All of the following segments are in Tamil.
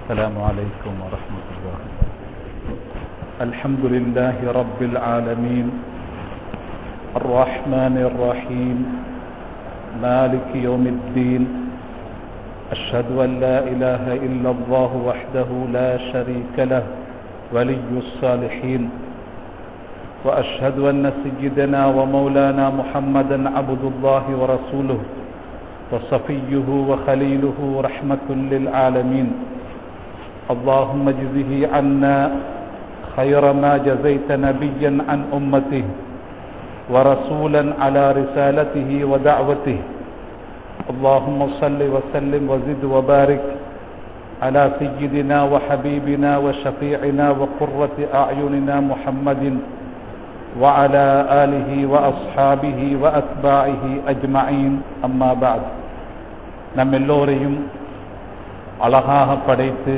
السلام عليكم ورحمة الله الحمد لله رب العالمين الرحمن الرحيم مالك يوم الدين أشهد أن لا إله إلا الله وحده لا شريك له ولي الصالحين وأشهد أن سيدنا ومولانا محمدا عبد الله ورسوله وصفيه وخليله رحمة للعالمين اللهم اجزه عنا خير ما جزيت نبيا عن أمته ورسولا على رسالته ودعوته اللهم صل وسلم وزد وبارك على سيدنا وحبيبنا وشفيعنا وقرة أعيننا محمد وعلى آله وأصحابه وأتباعه أجمعين أما بعد நம் எல்லோரையும் அழகாக படைத்து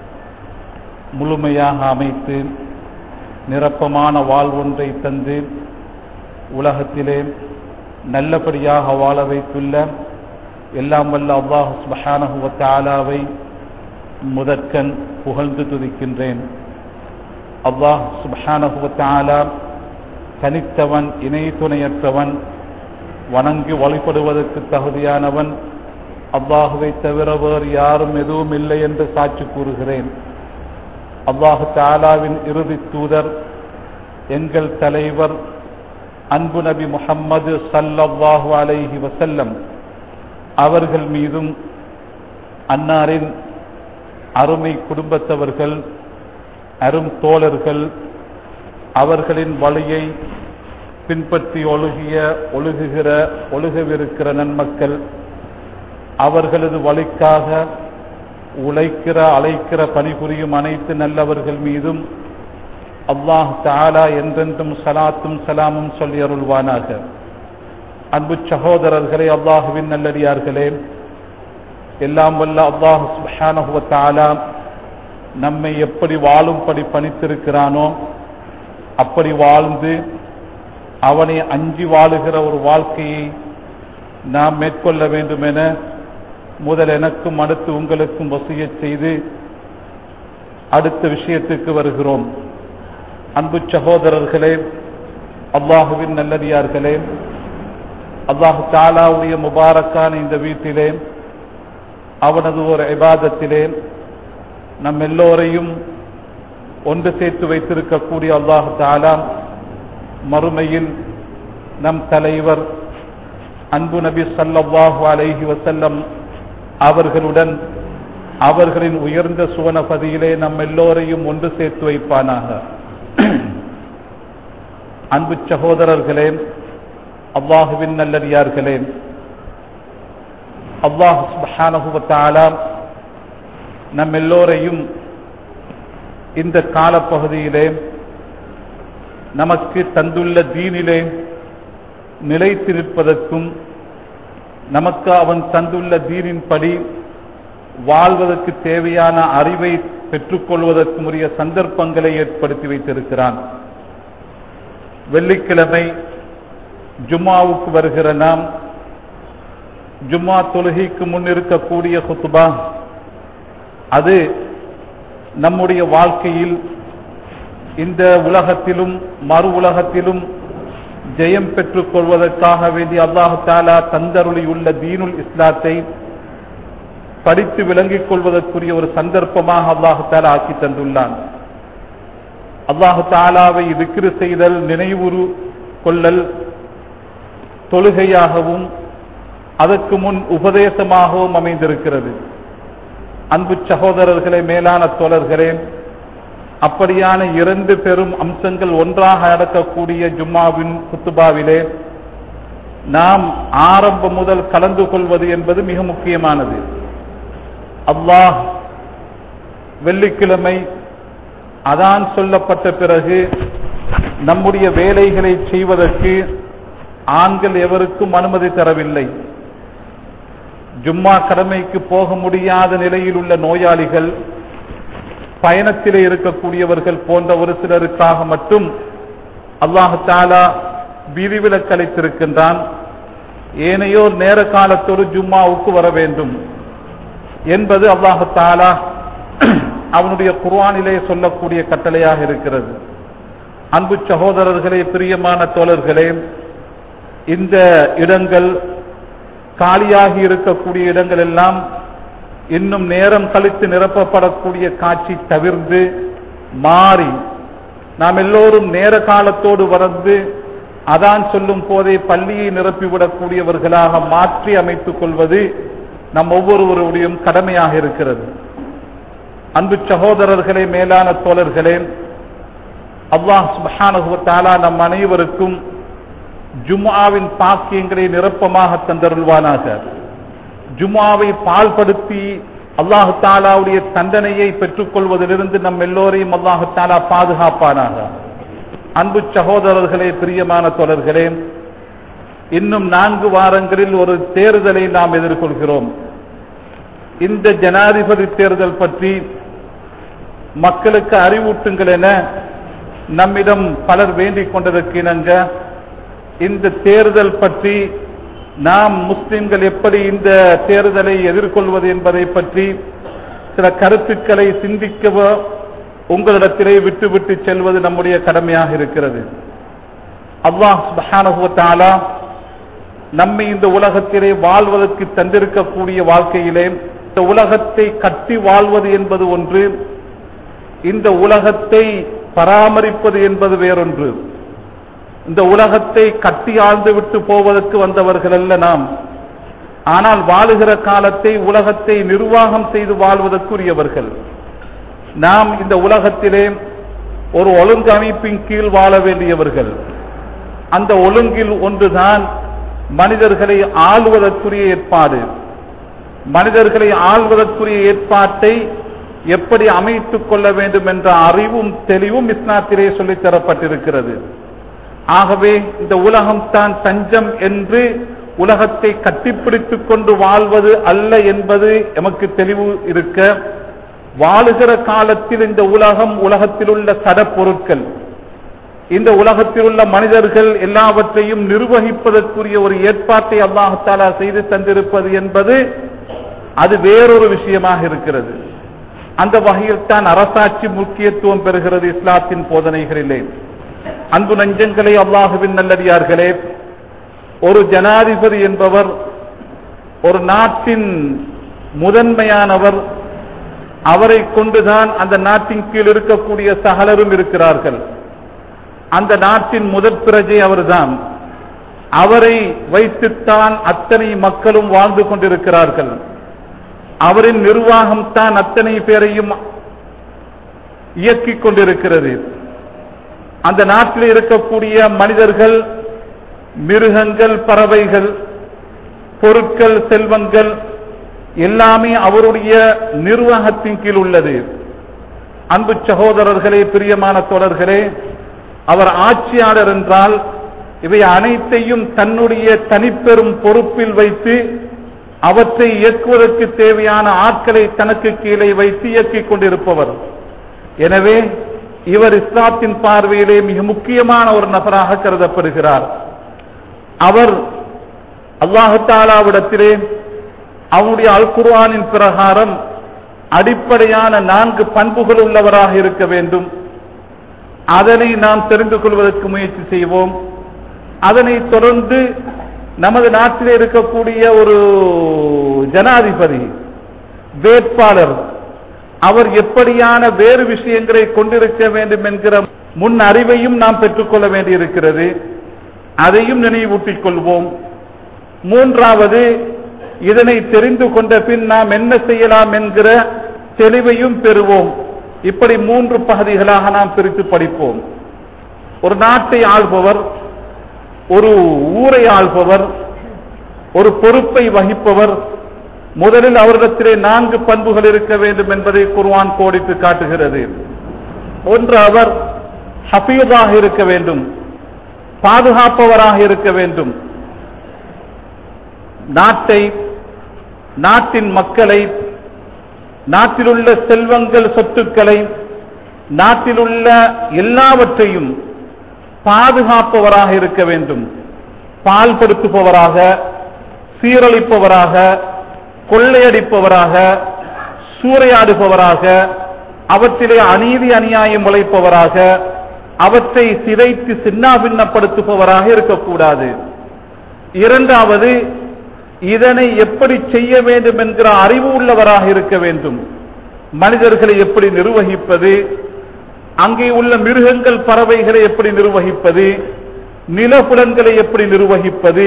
முழுமையாக அமைத்து நிரப்பமான வாழ்வொன்றை தந்து உலகத்திலே நல்லபடியாக வாழ வைத்துள்ள எல்லாம் வல்ல அல்லாஹு சுபஹானஹுவத்த ஆலாவை முதற்கண் புகழ்ந்து துதிக்கின்றேன் அல்லாஹ் சுபஹானஹுவத்த ஆலா தனித்தவன் இணை துணையற்றவன் வணங்கி வழிபடுவதற்கு தகுதியானவன் அல்லாஹுவை தவிர வேறு யாரும் எதுவும் இல்லை என்று சாட்சி கூறுகிறேன் அல்லாஹு தாலாவின் இறுதி தூதர் எங்கள் தலைவர் அன்பு நபி முஹம்மது சல்லல்லாஹு அலைஹி வசல்லம் அவர்கள் மீதும் அன்னாரின் அருமை குடும்பத்தவர்கள் அரும் தோழர்கள் அவர்களின் வழியை பின்பற்றி ஒழுகிய ஒழுகுகிற ஒழுகவிருக்கிற நன்மக்கள் அவர்களது வழிக்காக உழைக்கிற அழைக்கிற பணிபுரியும் அனைத்து நல்லவர்கள் மீதும் அல்லாஹ் தாலா என்றென்றும் சலாத்தும் சலாமும் சொல்லி அருள்வானாக அன்பு சகோதரர்களே அல்லாஹுவின் நல்லடியார்களே எல்லாம் வல்ல அல்லாஹு சுஹானஹுவ தாலா நம்மை எப்படி வாழும்படி பணித்திருக்கிறானோ அப்படி வாழ்ந்து அவனை அஞ்சி வாழுகிற ஒரு வாழ்க்கையை நாம் மேற்கொள்ள வேண்டும் என முதல் எனக்கும் அடுத்து உங்களுக்கும் வசிய செய்து அடுத்த விஷயத்துக்கு வருகிறோம் அன்பு சகோதரர்களே அல்லாஹுவின் நல்லடியார்களே அல்லாஹு தாலாவுடைய முபாரக்கான இந்த வீட்டிலே அவனது ஒரு இபாதத்திலே நம் எல்லோரையும் ஒன்று சேர்த்து வைத்திருக்கக்கூடிய அல்லாஹு தாலா மறுமையில் நம் தலைவர் அன்பு நபி சல்லாஹு அலைஹி வசல்லம் அவர்களுடன் அவர்களின் உயர்ந்த சுவனபதியிலே நம் எல்லோரையும் ஒன்று சேர்த்து வைப்பானாக அன்பு சகோதரர்களே அல்லாஹுவின் நல்லடியார்களே அல்லாஹு சுபஹானஹுவத்தாலா நம் எல்லோரையும் இந்த காலப்பகுதியிலே நமக்கு தந்துள்ள தீனிலே நிலைத்திருப்பதற்கும் நமக்கு அவன் தந்துள்ள தீனின்படி வாழ்வதற்கு தேவையான அறிவை பெற்றுக்கொள்வதற்கும் உரிய சந்தர்ப்பங்களை ஏற்படுத்தி வைத்திருக்கிறான் வெள்ளிக்கிழமை ஜும்மாவுக்கு வருகிற நாம் ஜும்மா தொழுகைக்கு முன் இருக்கக்கூடிய குத்துபா அது நம்முடைய வாழ்க்கையில் இந்த உலகத்திலும் மறு உலகத்திலும் ஜெயம் பெற்றுக் கொள்வதற்காக வேண்டி அல்லாஹு தாலா தந்தருளியுள்ள தீனுல் இஸ்லாத்தை படித்து விளங்கிக் கொள்வதற்குரிய ஒரு சந்தர்ப்பமாக அல்லாஹு தாலா ஆக்கி தந்துள்ளான் அல்லாஹு தாலாவை விக்கிரு செய்தல் நினைவுறு கொள்ளல் தொழுகையாகவும் அதற்கு முன் உபதேசமாகவும் அமைந்திருக்கிறது அன்பு சகோதரர்களே மேலான தோழர்களே அப்படியான இரண்டு பெரும் அம்சங்கள் ஒன்றாக நடக்கக்கூடிய ஜும்மாவின் குத்துபாவிலே நாம் ஆரம்பம் முதல் கலந்து கொள்வது என்பது மிக முக்கியமானது அல்லாஹ் வெள்ளிக்கிழமை அதான் சொல்லப்பட்ட பிறகு நம்முடைய வேலைகளை செய்வதற்கு ஆண்கள் எவருக்கும் அனுமதி தரவில்லை ஜும்மா கடமைக்கு போக முடியாத நிலையில் உள்ள நோயாளிகள் பயணத்திலே இருக்கக்கூடியவர்கள் போன்ற ஒரு சிலருக்காக மட்டும் அல்லாஹு தாலா விதிவிலக்கு அளித்திருக்கின்றான் ஏனையோர் நேர காலத்தோடு ஜும்மாவுக்கு வர வேண்டும் என்பது அல்லாஹு தாலா அவனுடைய குர்ஆனிலே சொல்லக்கூடிய கட்டளையாக இருக்கிறது அன்பு சகோதரர்களே பிரியமான தோழர்களே இந்த இடங்கள் காலியாகி இருக்கக்கூடிய இடங்கள் எல்லாம் இன்னும் நேரம் கழித்து நிரப்பப்படக்கூடிய காட்சி தவிர்த்து மாறி நாம் எல்லோரும் நேர காலத்தோடு வந்து அதான் சொல்லும் போதே பள்ளியை நிரப்பிவிடக்கூடியவர்களாக மாற்றி அமைத்துக் கொள்வது நம் ஒவ்வொருவருடையும் கடமையாக இருக்கிறது அன்பு சகோதரர்களே மேலான தோழர்களே அல்லாஹ் சுபஹானஹு தஆலா நம் அனைவருக்கும் ஜும்ஆவின் பாக்கியங்களை நிரப்பமாக தந்தருள்வானாக ஜும்ஆவை பால்படுத்தி அல்லாஹு தாலாவுடைய தண்டனையை பெற்றுக்கொள்வதிலிருந்து நம் எல்லோரையும் அல்லாஹு தாலா பாதுகாப்பானாக அன்பு சகோதரர்களே பிரியமான தொடர்களே இன்னும் நான்கு வாரங்களில் ஒரு தேர்தலை நாம் எதிர்கொள்கிறோம் இந்த ஜனாதிபதி தேர்தல் பற்றி மக்களுக்கு அறிவூட்டுங்கள் என நம்மிடம் பலர் வேண்டிக் கொண்டிருக்கினங்க இந்த தேர்தல் பற்றி நாம் முஸ்லிம்கள் எப்படி இந்த தேர்தலை எதிர்கொள்வது என்பதை பற்றி சில கருத்துக்களை சிந்திக்கவோ உங்களிடத்திலே விட்டுவிட்டு செல்வது நம்முடைய கடமையாக இருக்கிறது அல்லாஹ் சுப்ஹானஹு வ தஆலா நம்மை இந்த உலகத்திலே வாழ்வதற்கு தந்திருக்கக்கூடிய வாழ்க்கையிலே இந்த உலகத்தை கட்டி வாழ்வது என்பது ஒன்று இந்த உலகத்தை பராமரிப்பது என்பது வேறொன்று இந்த உலகத்தை கட்டி ஆழ்ந்து விட்டு போவதற்கு வந்தவர்கள் அல்ல நாம் ஆனால் வாழுகிற காலத்தை உலகத்தை நிர்வாகம் செய்து வாழ்வதற்குரியவர்கள் நாம் இந்த உலகத்திலே ஒரு ஒழுங்கமைப்பின் கீழ் வாழ வேண்டியவர்கள் அந்த ஒழுங்கில் ஒன்றுதான் மனிதர்களை ஆளுவதற்குரிய ஏற்பாடு மனிதர்களை ஆள்வதற்குரிய ஏற்பாட்டை எப்படி அமைத்துக் கொள்ள வேண்டும் என்ற அறிவும் தெளிவும் இஸ்லாத்திலே சொல்லித் தரப்பட்டிருக்கிறது ஆகவே இந்த உலகம் தான் தஞ்சம் என்று உலகத்தை கட்டிப்பிடித்துக் கொண்டு வாழ்வது அல்ல என்பது எமக்கு தெளிவு இருக்க வாழுகிற காலத்தில் இந்த உலகம் உலகத்தில் உள்ள சடப்பொருட்கள் இந்த உலகத்தில் உள்ள மனிதர்கள் எல்லாவற்றையும் நிர்வகிப்பதற்குரிய ஒரு ஏற்பாட்டை அல்லாஹாலா செய்து தந்திருப்பது என்பது அது வேறொரு விஷயமாக இருக்கிறது அந்த வகையில் தான் அரசாட்சி முக்கியத்துவம் பெறுகிறது இஸ்லாத்தின் போதனைகளிலே அன்பு நஞ்சங்களை அல்லாஹுவின் நல்லடியார்களே ஒரு ஜனாதிபதி என்பவர் ஒரு நாட்டின் முதன்மையானவர் அவரை கொண்டுதான் அந்த நாட்டின் கீழ் இருக்கக்கூடிய சகலரும் இருக்கிறார்கள் அந்த நாட்டின் முதற் பிரஜை அவர்தான் அவரை வைத்துத்தான் அத்தனை மக்களும் வாழ்ந்து கொண்டிருக்கிறார்கள் அவரின் நிர்வாகம் தான் அத்தனை பேரையும் இயக்கிக் கொண்டிருக்கிறது அந்த நாட்டில் இருக்கக்கூடிய மனிதர்கள் மிருகங்கள் பறவைகள் பொருட்கள் செல்வங்கள் எல்லாமே அவருடைய நிர்வாகத்தின் கீழ் உள்ளது அன்பு சகோதரர்களே பிரியமான தோழர்களே அவர் ஆட்சியாளர் என்றால் இவை அனைத்தையும் தன்னுடைய தனிப்பெரும் பொறுப்பில் வைத்து அவற்றை இயக்குவதற்கு தேவையான ஆட்களை தனக்கு கீழே வைத்து இயக்கிக் கொண்டிருப்பவர் எனவே இவர் இஸ்லாத்தின் பார்வையிலே மிக முக்கியமான ஒரு நபராக கருதப்படுகிறார் அவர் அல்லாஹாலாவிடத்திலே அவனுடைய அல் குர்ஆனின் பிரகாரம் அடிப்படையான நான்கு பண்புகள் உள்ளவராக இருக்க வேண்டும் அதனை நாம் தெரிந்து கொள்வதற்கு முயற்சி செய்வோம் அதனை தொடர்ந்து நமது நாட்டில் இருக்கக்கூடிய ஒரு ஜனாதிபதி வேட்பாளர் அவர் எப்படியான வேறு விஷயங்களை கொண்டிருக்க வேண்டும் என்கிற முன் அறிவையும் நாம் பெற்றுக்கொள்ள வேண்டியிருக்கிறது அதையும் நினைவூட்டிக் கொள்வோம் மூன்றாவது இதனை தெரிந்து கொண்ட பின் நாம் என்ன செய்யலாம் என்கிற தெளிவையும் பெறுவோம் இப்படி மூன்று பகுதிகளாக நாம் பிரித்து படிப்போம் ஒரு நாட்டை ஆள்பவர் ஒரு ஊரை ஆள்பவர் ஒரு பொறுப்பை வகிப்பவர் முதலில் அவரிடத்திலே நான்கு பண்புகள் இருக்க வேண்டும் என்பதை குர்வான் கோடித்து காட்டுகிறது ஒன்று அவர் ஹபீதாக இருக்க வேண்டும் பாதுகாப்பவராக இருக்க வேண்டும் நாட்டை நாட்டின் மக்களை நாட்டிலுள்ள செல்வங்கள் சொத்துக்களை நாட்டிலுள்ள எல்லாவற்றையும் பாதுகாப்பவராக இருக்க வேண்டும் பால்படுத்துபவராக சீரழிப்பவராக கொள்ளையடிப்பவராக சூறையாடுபவராக அவற்றிலே அநீதி அநியாயம் உழைப்பவராக அவற்றை சிதைத்து சின்னாபின்னப்படுத்துபவராக இருக்கக்கூடாது இரண்டாவது இதனை எப்படி செய்ய வேண்டும் என்கிற அறிவு உள்ளவராக இருக்க வேண்டும் மனிதர்களை எப்படி நிர்வகிப்பது அங்கே உள்ள மிருகங்கள் பறவைகளை எப்படி நிர்வகிப்பது நிலப்புலன்களை எப்படி நிர்வகிப்பது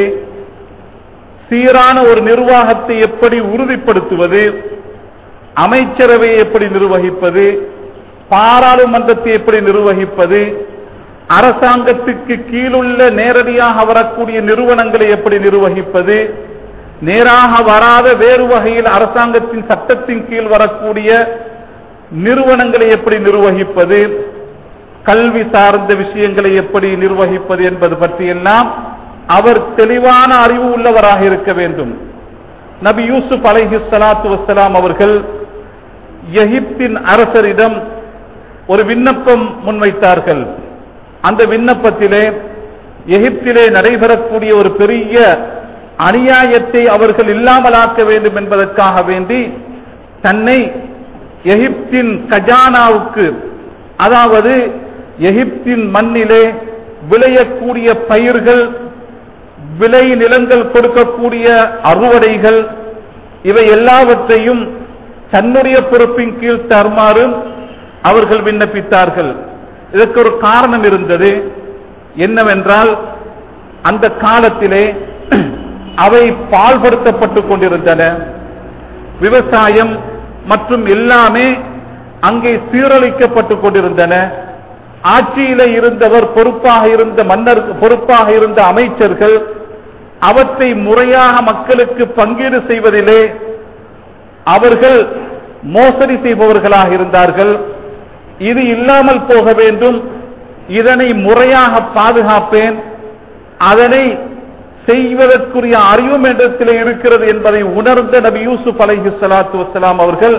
சீரான ஒரு நிர்வாகத்தை எப்படி உறுதிப்படுத்துவது அமைச்சரவையை எப்படி நிர்வகிப்பது பாராளுமன்றத்தை எப்படி நிர்வகிப்பது அரசாங்கத்துக்கு கீழுள்ள நேரடியாக வரக்கூடிய நிறுவனங்களை எப்படி நிர்வகிப்பது நேராக வராத வேறு வகையில் அரசாங்கத்தின் சட்டத்தின் கீழ் வரக்கூடிய நிறுவனங்களை எப்படி நிர்வகிப்பது கல்வி சார்ந்த விஷயங்களை எப்படி நிர்வகிப்பது என்பது பற்றியெல்லாம் அவர் தெளிவான அறிவு உள்ளவராக இருக்க வேண்டும் நபி யூசுப் அலைஹி ஸலாத்து வஸ்ஸலாம் அவர்கள் எகிப்தின் அரசரிடம் ஒரு விண்ணப்பம் முன்வைத்தார்கள் அந்த விண்ணப்பத்திலே எகிப்திலே நடைபெறக்கூடிய ஒரு பெரிய அநியாயத்தை அவர்கள் இல்லாமலாக்க வேண்டும் என்பதற்காக வேண்டி தன்னை எகிப்தின் கஜானாவுக்கு அதாவது எகிப்தின் மண்ணிலே விளையக்கூடிய பயிர்கள் விளை நிலங்கள் கொடுக்கக்கூடிய அறுவடைகள் இவை எல்லாவற்றையும் தன்னுடைய பொறுப்பின் கீழ் தருமாறு அவர்கள் விண்ணப்பித்தார்கள் இதற்கு ஒரு காரணம் இருந்தது என்னவென்றால் அந்த காலத்திலே அவை பால்படுத்தப்பட்டுக் கொண்டிருந்தன விவசாயம் மற்றும் எல்லாமே அங்கே சீரழிக்கப்பட்டுக் கொண்டிருந்தன ஆட்சியில இருந்தவர் பொறுப்பாக இருந்த மன்னர் பொறுப்பாக இருந்த அமைச்சர்கள் அவற்றை முறையாக மக்களுக்கு பங்கீடு செய்வதிலே அவர்கள் மோசடி செய்பவர்களாக இருந்தார்கள் இது இல்லாமல் போக வேண்டும் இதனை முறையாக பாதுகாப்பேன் அதனை செய்வதற்குரிய அறிவும் இடத்திலே இருக்கிறது என்பதை உணர்ந்த நபி யூசுப் அலைஹி ஸலாத்து வஸ்ஸலாம் அவர்கள்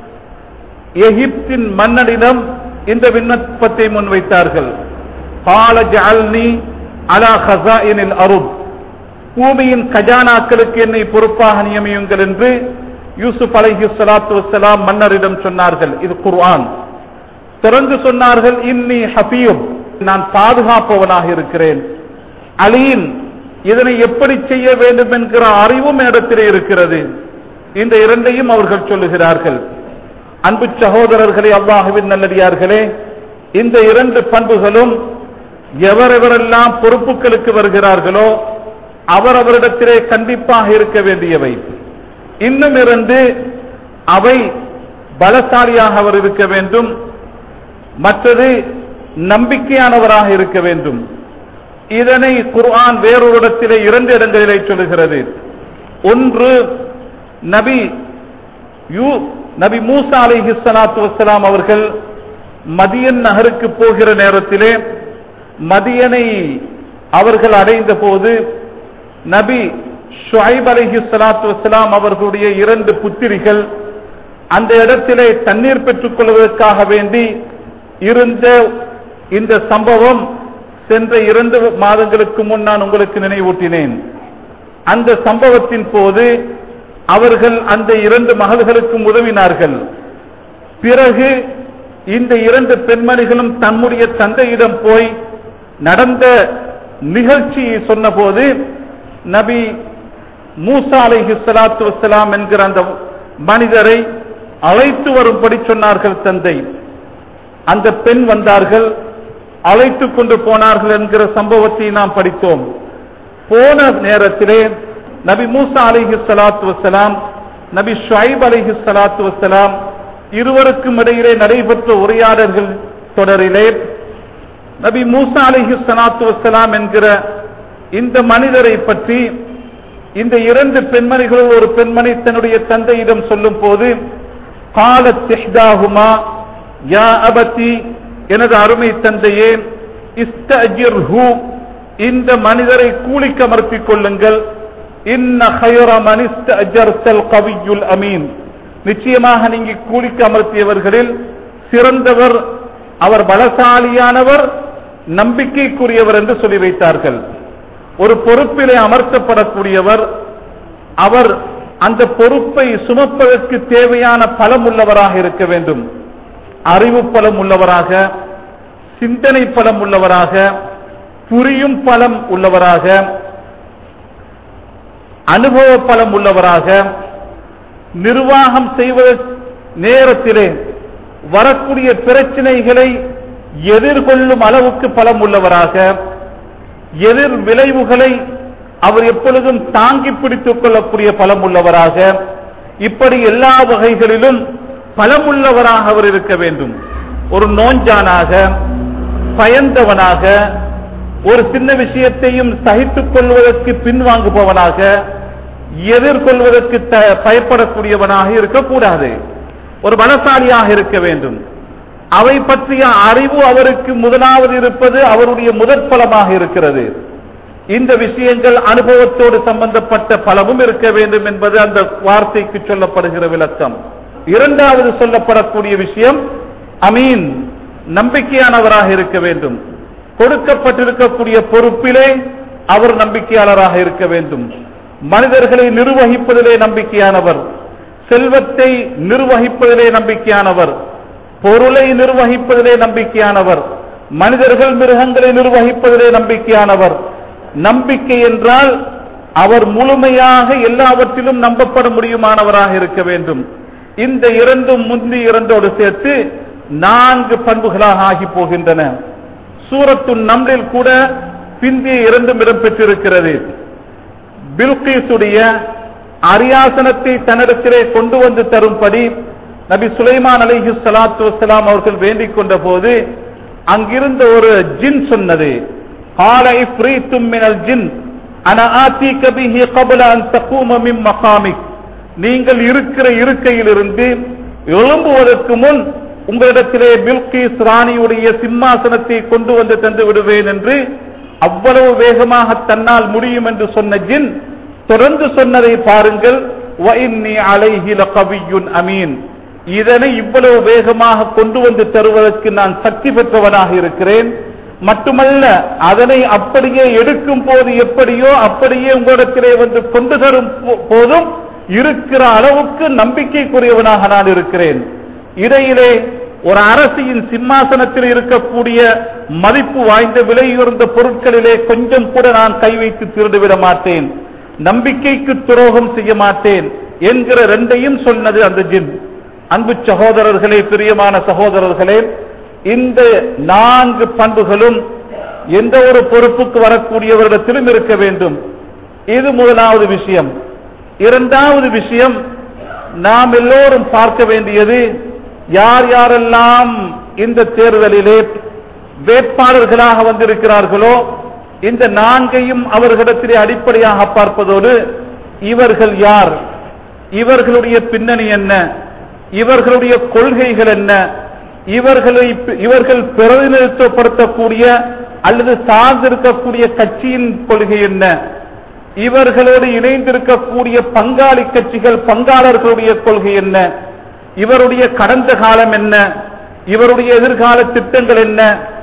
எகிப்தின் மன்னனிடம் இந்த விண்ணப்பத்தை முன்வைத்தார்கள் قال جعلني على خزائن الارض பூமியின் கஜானாக்களுக்கு என்னை பொறுப்பாக நியமியுங்கள் என்று யூசுப் அலைஹி ஸலாத்து வஸ்ஸலாம் மன்னரிடம் சொன்னார்கள் இது குர்ஆன் திறந்து சொன்னார்கள் இன்னி ஹபீப் நான் பாதுகாப்பவனாக இருக்கிறேன் அலீம் இதனை எப்படி செய்ய வேண்டும் என்கிற அறிவும் இடத்திலே இருக்கிறது இந்த இரண்டையும் அவர்கள் சொல்லுகிறார்கள் அன்பு சகோதரர்களே அல்லாஹுவின் நல்லடியார்களே இந்த இரண்டு பண்புகளும் எவரெவரெல்லாம் பொறுப்புகளுக்கு வருகிறார்களோ அவரவரிடத்திலே கண்டிப்பாக இருக்க வேண்டியவை இன்னும் இரண்டு அவை பலசாலியாக அவர் இருக்க வேண்டும் மற்றது நம்பிக்கையானவராக இருக்க வேண்டும் இதனை குர்ஆன் வேறொரு இடத்திலே இரண்டு இடங்களிலே சொல்லுகிறது ஒன்று நபி யூ நபி மூசா அலைஹி ஸலாத்து வஸ்ஸலாம் அவர்கள் மதியன் நகருக்கு போகிற நேரத்திலே மதியனை அவர்கள் அடைந்த போது நபி ஷுஐப் அலைஹி ஸலாத்து வஸ்ஸலாம் அவர்களுடைய இரண்டு புத்திரிகள் அந்த இடத்திலே தண்ணீர் பெற்றுக் கொள்வதற்காக வேண்டி இருந்த இந்த சம்பவம் சென்ற இரண்டு மாதங்களுக்கு முன் நான் உங்களுக்கு நினைவூட்டினேன் அந்த சம்பவத்தின் போது அவர்கள் அந்த இரண்டு மகள்களுக்கும் உதவினார்கள் பிறகு இந்த இரண்டு பெண்மணிகளும் தன்னுடைய தந்தையிடம் போய் நடந்த நிகழ்ச்சியை சொன்னபோது நபி மூசா அலைஹி ஸலாத்து வஸ்ஸலாம் என்கிற அந்த மனிதரை அழைத்து வரும்படி சொன்னார்கள் தந்தை அந்த பெண் வந்தார்கள் அழைத்து கொண்டு போனார்கள் என்கிற சம்பவத்தை நாம் படித்தோம் போன நேரத்திலே நபி மூசா அலிஹி சலாத்து வசலாம் நபி ஷுஐப் அலிஹி சலாத்து வசலாம் இருவருக்கும் இடையிலே நடைபெற்ற உரையாடல்கள் தொடரிலே நபி மூசா அலிஹி சலாத்து வசலாம் என்கிற இந்த மனிதரை பற்றி இந்த இரண்டு பெண்மணிகளில் ஒரு பெண்மணி தன்னுடைய தந்தையிடம் சொல்லும் போது கால திஹ்தாகுமா யா அபதி எனது அருமை தந்தையே இஸ்தஜிர்ஹு இந்த மனிதரை கூலிக்கு அமர்த்திக் கொள்ளுங்கள் இன்ன ஹைர மனிஸ்த அஜர்தல் கவியுல் அமீன் நிச்சயமாக நீங்க கூலிக்கு அமர்த்தியவர்களில் சிறந்தவர் அவர் பலசாலியானவர் நம்பிக்கைக்குரியவர் என்று சொல்லி வைத்தார்கள் ஒரு பொறுப்பிலே அமர்த்தப்படக்கூடியவர் அவர் அந்த பொறுப்பை சுமப்பதற்கு தேவையான பலம் உள்ளவராக இருக்க வேண்டும் அறிவு பலம் உள்ளவராக சிந்தனை பலம் உள்ளவராக புரியும் பலம் உள்ளவராக அனுபவ பலம் உள்ளவராக நிர்வாகம் செய்வத நேரத்திலே வரக்கூடிய பிரச்சனைகளை எதிர்கொள்ளும் அளவுக்கு பலம் உள்ளவராக எதிர் விளைவுகளை அவர் எப்பொழுதும் தாங்கி பிடித்துக் கொள்ளக்கூடிய பலம் உள்ளவராக இப்படி எல்லா வகைகளிலும் பலமுள்ளவராக அவர் இருக்க வேண்டும் ஒரு நோஞ்சானாக பயந்தவனாக ஒரு சின்ன விஷயத்தையும் சகித்துக் கொள்வதற்கு பின்வாங்குபவனாக எதிர்கொள்வதற்கு த- பயப்படக்கூடியவனாக இருக்கக்கூடாது ஒரு பலசாலியாக இருக்க வேண்டும் அவை பற்றிய அறிவு அவருக்கு முதலாவது இருப்பது அவருடைய முதற் பலமாக இருக்கிறது இந்த விஷயங்கள் அனுபவத்தோடு சம்பந்தப்பட்ட பலமும் இருக்க வேண்டும் என்பது அந்த வார்த்தைக்கு சொல்லப்படுகிற விளக்கம் இரண்டாவது சொல்லப்படக்கூடிய விஷயம் அமீன் நம்பிக்கையானவராக இருக்க வேண்டும் கொடுக்கப்பட்டிருக்கக்கூடிய பொறுப்பிலே அவர் நம்பிக்கையாளராக இருக்க வேண்டும் மனிதர்களை நிர்வகிப்பதிலே நம்பிக்கையானவர் செல்வத்தை நிர்வகிப்பதிலே நம்பிக்கையானவர் பொருளை நிர்வகிப்பதிலே நம்பிக்கையானவர் மனிதர்கள் மிருகங்களை நிர்வகிப்பதிலே நம்பிக்கையானவர் நம்பிக்கை என்றால் அவர் முழுமையாக எல்லாவற்றிலும் நம்பப்பட முடியுமானவராக இருக்க வேண்டும் இந்த இரண்டும் முந்தி இரண்டோடு சேர்த்து நான்கு பண்புகளாக ஆகி போகின்றன சூரத்து நம்ரில் கூட பிந்திய இரண்டும் இடம்பெற்றிருக்கிறது பில்கீசுடைய அரியாசனத்தை தன்னிடத்திலே கொண்டு வந்து தரும்படி நபி சுலைமான் அலைஹி ஸலாத்து வஸலாம் அவர்கள் வேண்டிக் கொண்ட போது அங்கிருந்த ஒரு ஜின் சொன்னது قال إفريت من الجن أنا آتيك به قبل أن تقوم من مقامك நீங்கள் இருக்கிற இருக்கையிலிருந்து எழும்புவதற்கு முன் உங்களிடத்திலே பில்கீஸ் ராணியுடைய சிம்மாசனத்தை கொண்டு வந்து தந்து விடுவேன் என்று அவ்வளவு வேகமாக தன்னால் முடியும் என்று சொன்ன ஜின் தொடர்ந்து சொன்னதை பாருங்கள் وَإِنِّي عَلَيْهِ لَقَوِيٌّ أَمِينٌ இதனை இவ்வளவு வேகமாக கொண்டு வந்து தருவதற்கு நான் சக்தி பெற்றவனாக இருக்கிறேன் மட்டுமல்ல அதனை அப்படியே எடுக்கும் போது எப்படியோ அப்படியே உங்களிடத்திலே வந்து கொண்டு தரும் போ- போதும் இருக்கிற அளவுக்கு நம்பிக்கைக்குரியவனாக நான் இருக்கிறேன் இடையிலே ஒரு அரசியின் சிம்மாசனத்தில் இருக்கக்கூடிய மதிப்பு வாய்ந்த விலையுயர்ந்த பொருட்களிலே கொஞ்சம் கூட நான் கை வைத்து திருடிவிட மாட்டேன் நம்பிக்கைக்கு துரோகம் செய்ய மாட்டேன் என்கிற ரெண்டையும் சொன்னது அந்த ஜின் அன்பு சகோதரர்களே பிரியமான சகோதரர்களே இந்த நான்கு பண்புகளும் எந்த ஒரு பொறுப்புக்கு வரக்கூடியவரிடத்திலும் இருக்க வேண்டும் இது முதலாவது விஷயம் இரண்டாவது விஷயம் நாம் எல்லோரும் பார்க்க வேண்டியது யார் யாரெல்லாம் இந்த தேர்தலிலே வேட்பாளர்களாக வந்திருக்கிறார்களோ இந்த நான்கையும் அவர்களிடத்திலே அடிப்படையாக பார்ப்பதோடு இவர்கள் யார் இவர்களுடைய பின்னணி என்ன இவர்களுடைய கொள்கைகள் என்ன இவர்களை இவர்கள் பிரதிநிதித்துவப்படுத்தக்கூடிய அல்லது சார்ந்திருக்கக்கூடிய கட்சியின் கொள்கை என்ன இவர்களோடு இணைந்திருக்கக்கூடிய பங்காளி கட்சிகள் பங்காளர்களுடைய கொள்கை என்ன இவருடைய கடந்த காலம் என்ன இவருடைய எதிர்கால திட்டங்கள் என்ன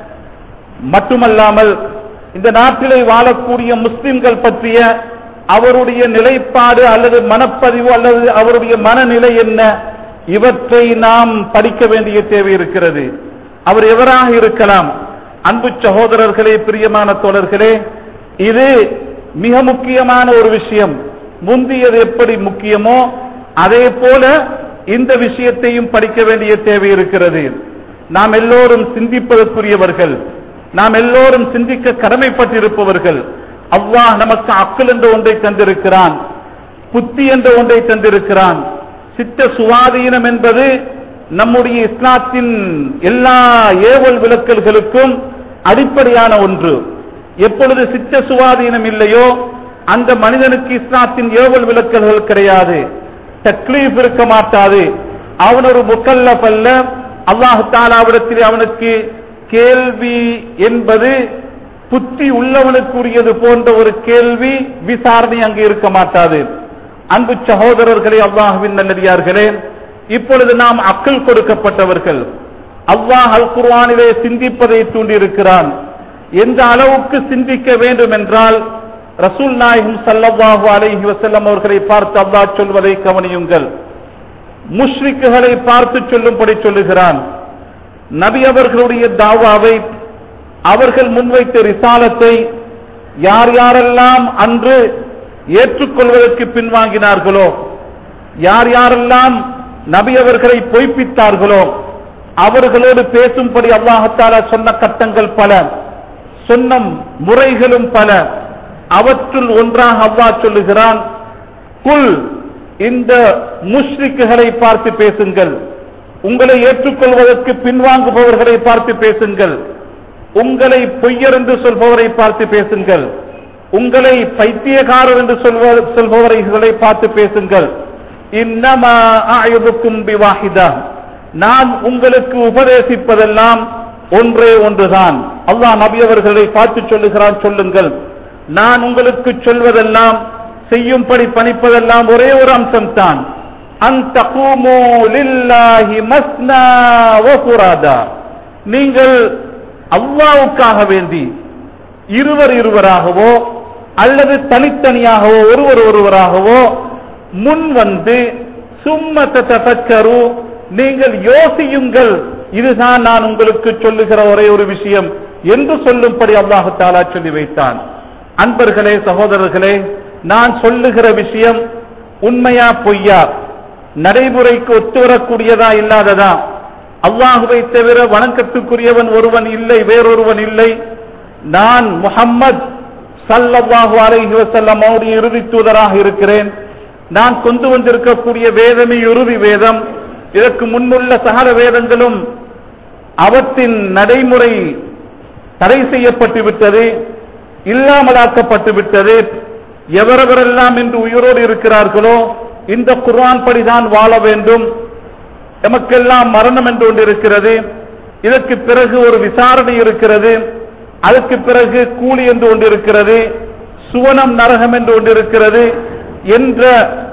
மட்டுமல்லாமல் இந்த நாட்டிலே வாழக்கூடிய முஸ்லிம்கள் பற்றிய அவருடைய நிலைப்பாடு அல்லது மனப்பதிவு அல்லது அவருடைய மனநிலை என்ன இவற்றை நாம் படிக்க வேண்டிய தேவை இருக்கிறது அவர் எவராக இருக்கலாம் அன்பு சகோதரர்களே பிரியமான தோழர்களே இது மிக முக்கியமான ஒரு விஷயம் முந்தியது எப்படி முக்கியமோ அதே போல இந்த விஷயத்தையும் படிக்க வேண்டிய தேவை இருக்கிறது நாம் எல்லோரும் சிந்திப்பதற்குரியவர்கள் நாம் எல்லோரும் சிந்திக்க கடமைப்பட்டிருப்பவர்கள் அல்லாஹ் நமக்கு அக்கல் என்ற ஒன்றை தந்திருக்கிறான் புத்தி என்ற ஒன்றை தந்திருக்கிறான் சித்த சுவாதீனம் என்பது நம்முடைய இஸ்லாத்தின் எல்லா ஏவல் விளக்கல்களுக்கும் அடிப்படையான ஒன்று எப்பொழுது சித்த சுவாதீனம் இல்லையோ அந்த மனிதனுக்கு இஸ்லாத்தின் ஏவல் விளக்கல்கள் கிடையாது தக்லீஃப் இருக்க மாட்டாது அவன் ஒரு முக்கல்லப் அல்ல அல்லாஹு தாலாவிடத்தில் அவனுக்கு கேள்வி என்பது புத்தி உள்ளவனுக்குரியது போன்ற ஒரு கேள்வி விசாரணை அங்கு இருக்க மாட்டாது அன்பு சகோதரர்களே அல்லாஹுவின் நல்லடியார்களே இப்பொழுது நாம் அக்கல் கொடுக்கப்பட்டவர்கள் அல்லாஹ் அல் குர்ஆனிலே சிந்திப்பதை தூண்டியிருக்கிறான் எந்த அளவுக்கு சிந்திக்க வேண்டும் என்றால் ரசூல் நாயகம் ஸல்லல்லாஹு அலைஹி வஸல்லம் அவர்களை பார்த்து அல்லாஹ் சொல்வதை கவனியுங்கள் முஷ்ரிக்குகளை பார்த்து சொல்லும்படி சொல்லுகிறான் நபி அவர்களுடைய தாவாவை அவர்கள் முன்வைத்த ரிசாலத்தை யார் யாரெல்லாம் அன்று ஏற்றுக்கொள்வதற்கு பின்வாங்கினார்களோ யார் யாரெல்லாம் நபி அவர்களை பொய்ப்பித்தார்களோ அவர்களோடு பேசும்படி அல்லாஹத்தாலா சொன்ன கட்டங்கள் பல சொன்ன முறைகளும் பல அவற்றுள் ஒன்றாக அல்லாஹ் சொல்லுகிறான் குல் இந்த முஷ்ரிக்குகளை பார்த்து பேசுங்கள் உங்களை ஏற்றுக்கொள்வதற்கு பின்வாங்குபவர்களை பார்த்து பேசுங்கள் உங்களை பொய்யர் என்று சொல்பவரை பார்த்து பேசுங்கள் உங்களை பைத்தியக்காரர் என்று சொல்வ- சொல்பவர்களை பார்த்து பேசுங்கள் இன்னமா ஆயுதுக்கும் பிவாஹிதா நான் உங்களுக்கு உபதேசிப்பதெல்லாம் ஒன்றே ஒன்றுதான் அல்லாஹ் நபி அவர்களை பார்த்து சொல்லுகிறான் சொல்லுங்கள் நான் உங்களுக்கு சொல்வதெல்லாம் செய்யும்படி பணிப்பதெல்லாம் ஒரே ஒரு அம்சம் தான் அந்த லில்லாஹி மஸ்னா வ ஃபுராதா. நீங்கள் அல்லாவுக்காக வேண்டி இருவர் இருவராகவோ அல்லது தனித்தனியாகவோ ஒருவர் ஒருவராகவோ முன் வந்து சும்மத்த தஃபக்கரு நீங்கள் யோசியுங்கள் இதுதான் நான் உங்களுக்கு சொல்லுகிற ஒரே ஒரு விஷயம் என்று சொல்லும்படி அல்லாஹு தாலா சொல்லி வைத்தான் அன்பர்களே சகோதரர்களே நான் சொல்லுகிற விஷயம் உண்மையா பொய்யா நடைமுறைக்கு ஒத்து வரக்கூடியதா இல்லாததா அல்லாஹுவை தவிர வணக்கத்துக்குரியவன் ஒருவன் இல்லை வேறொருவன் இல்லை நான் முஹம்மத் ஸல்லல்லாஹு அலைஹி வஸல்லம் அவருடைய இறுதி தூதராக இருக்கிறேன் நான் கொண்டு வந்திருக்கக்கூடிய வேதமே இறுதி வேதம் இதற்கு முன்னுள்ள சகல வேதங்களும் அவற்றின் நடைமுறை தடை செய்யப்பட்டு விட்டது இல்லாமலாக்கப்பட்டு விட்டது எவரவரெல்லாம் இன்று உயிரோடு இருக்கிறார்களோ இந்த குர்ஆன் படிதான் வாழ வேண்டும் எமக்கெல்லாம் மரணம் என்று ஒன்று இருக்கிறது இதற்கு பிறகு ஒரு விசாரணை இருக்கிறது அதற்கு பிறகு கூலி என்று ஒன்று இருக்கிறது சுவனம் நரகம் என்று ஒன்று இருக்கிறது என்ற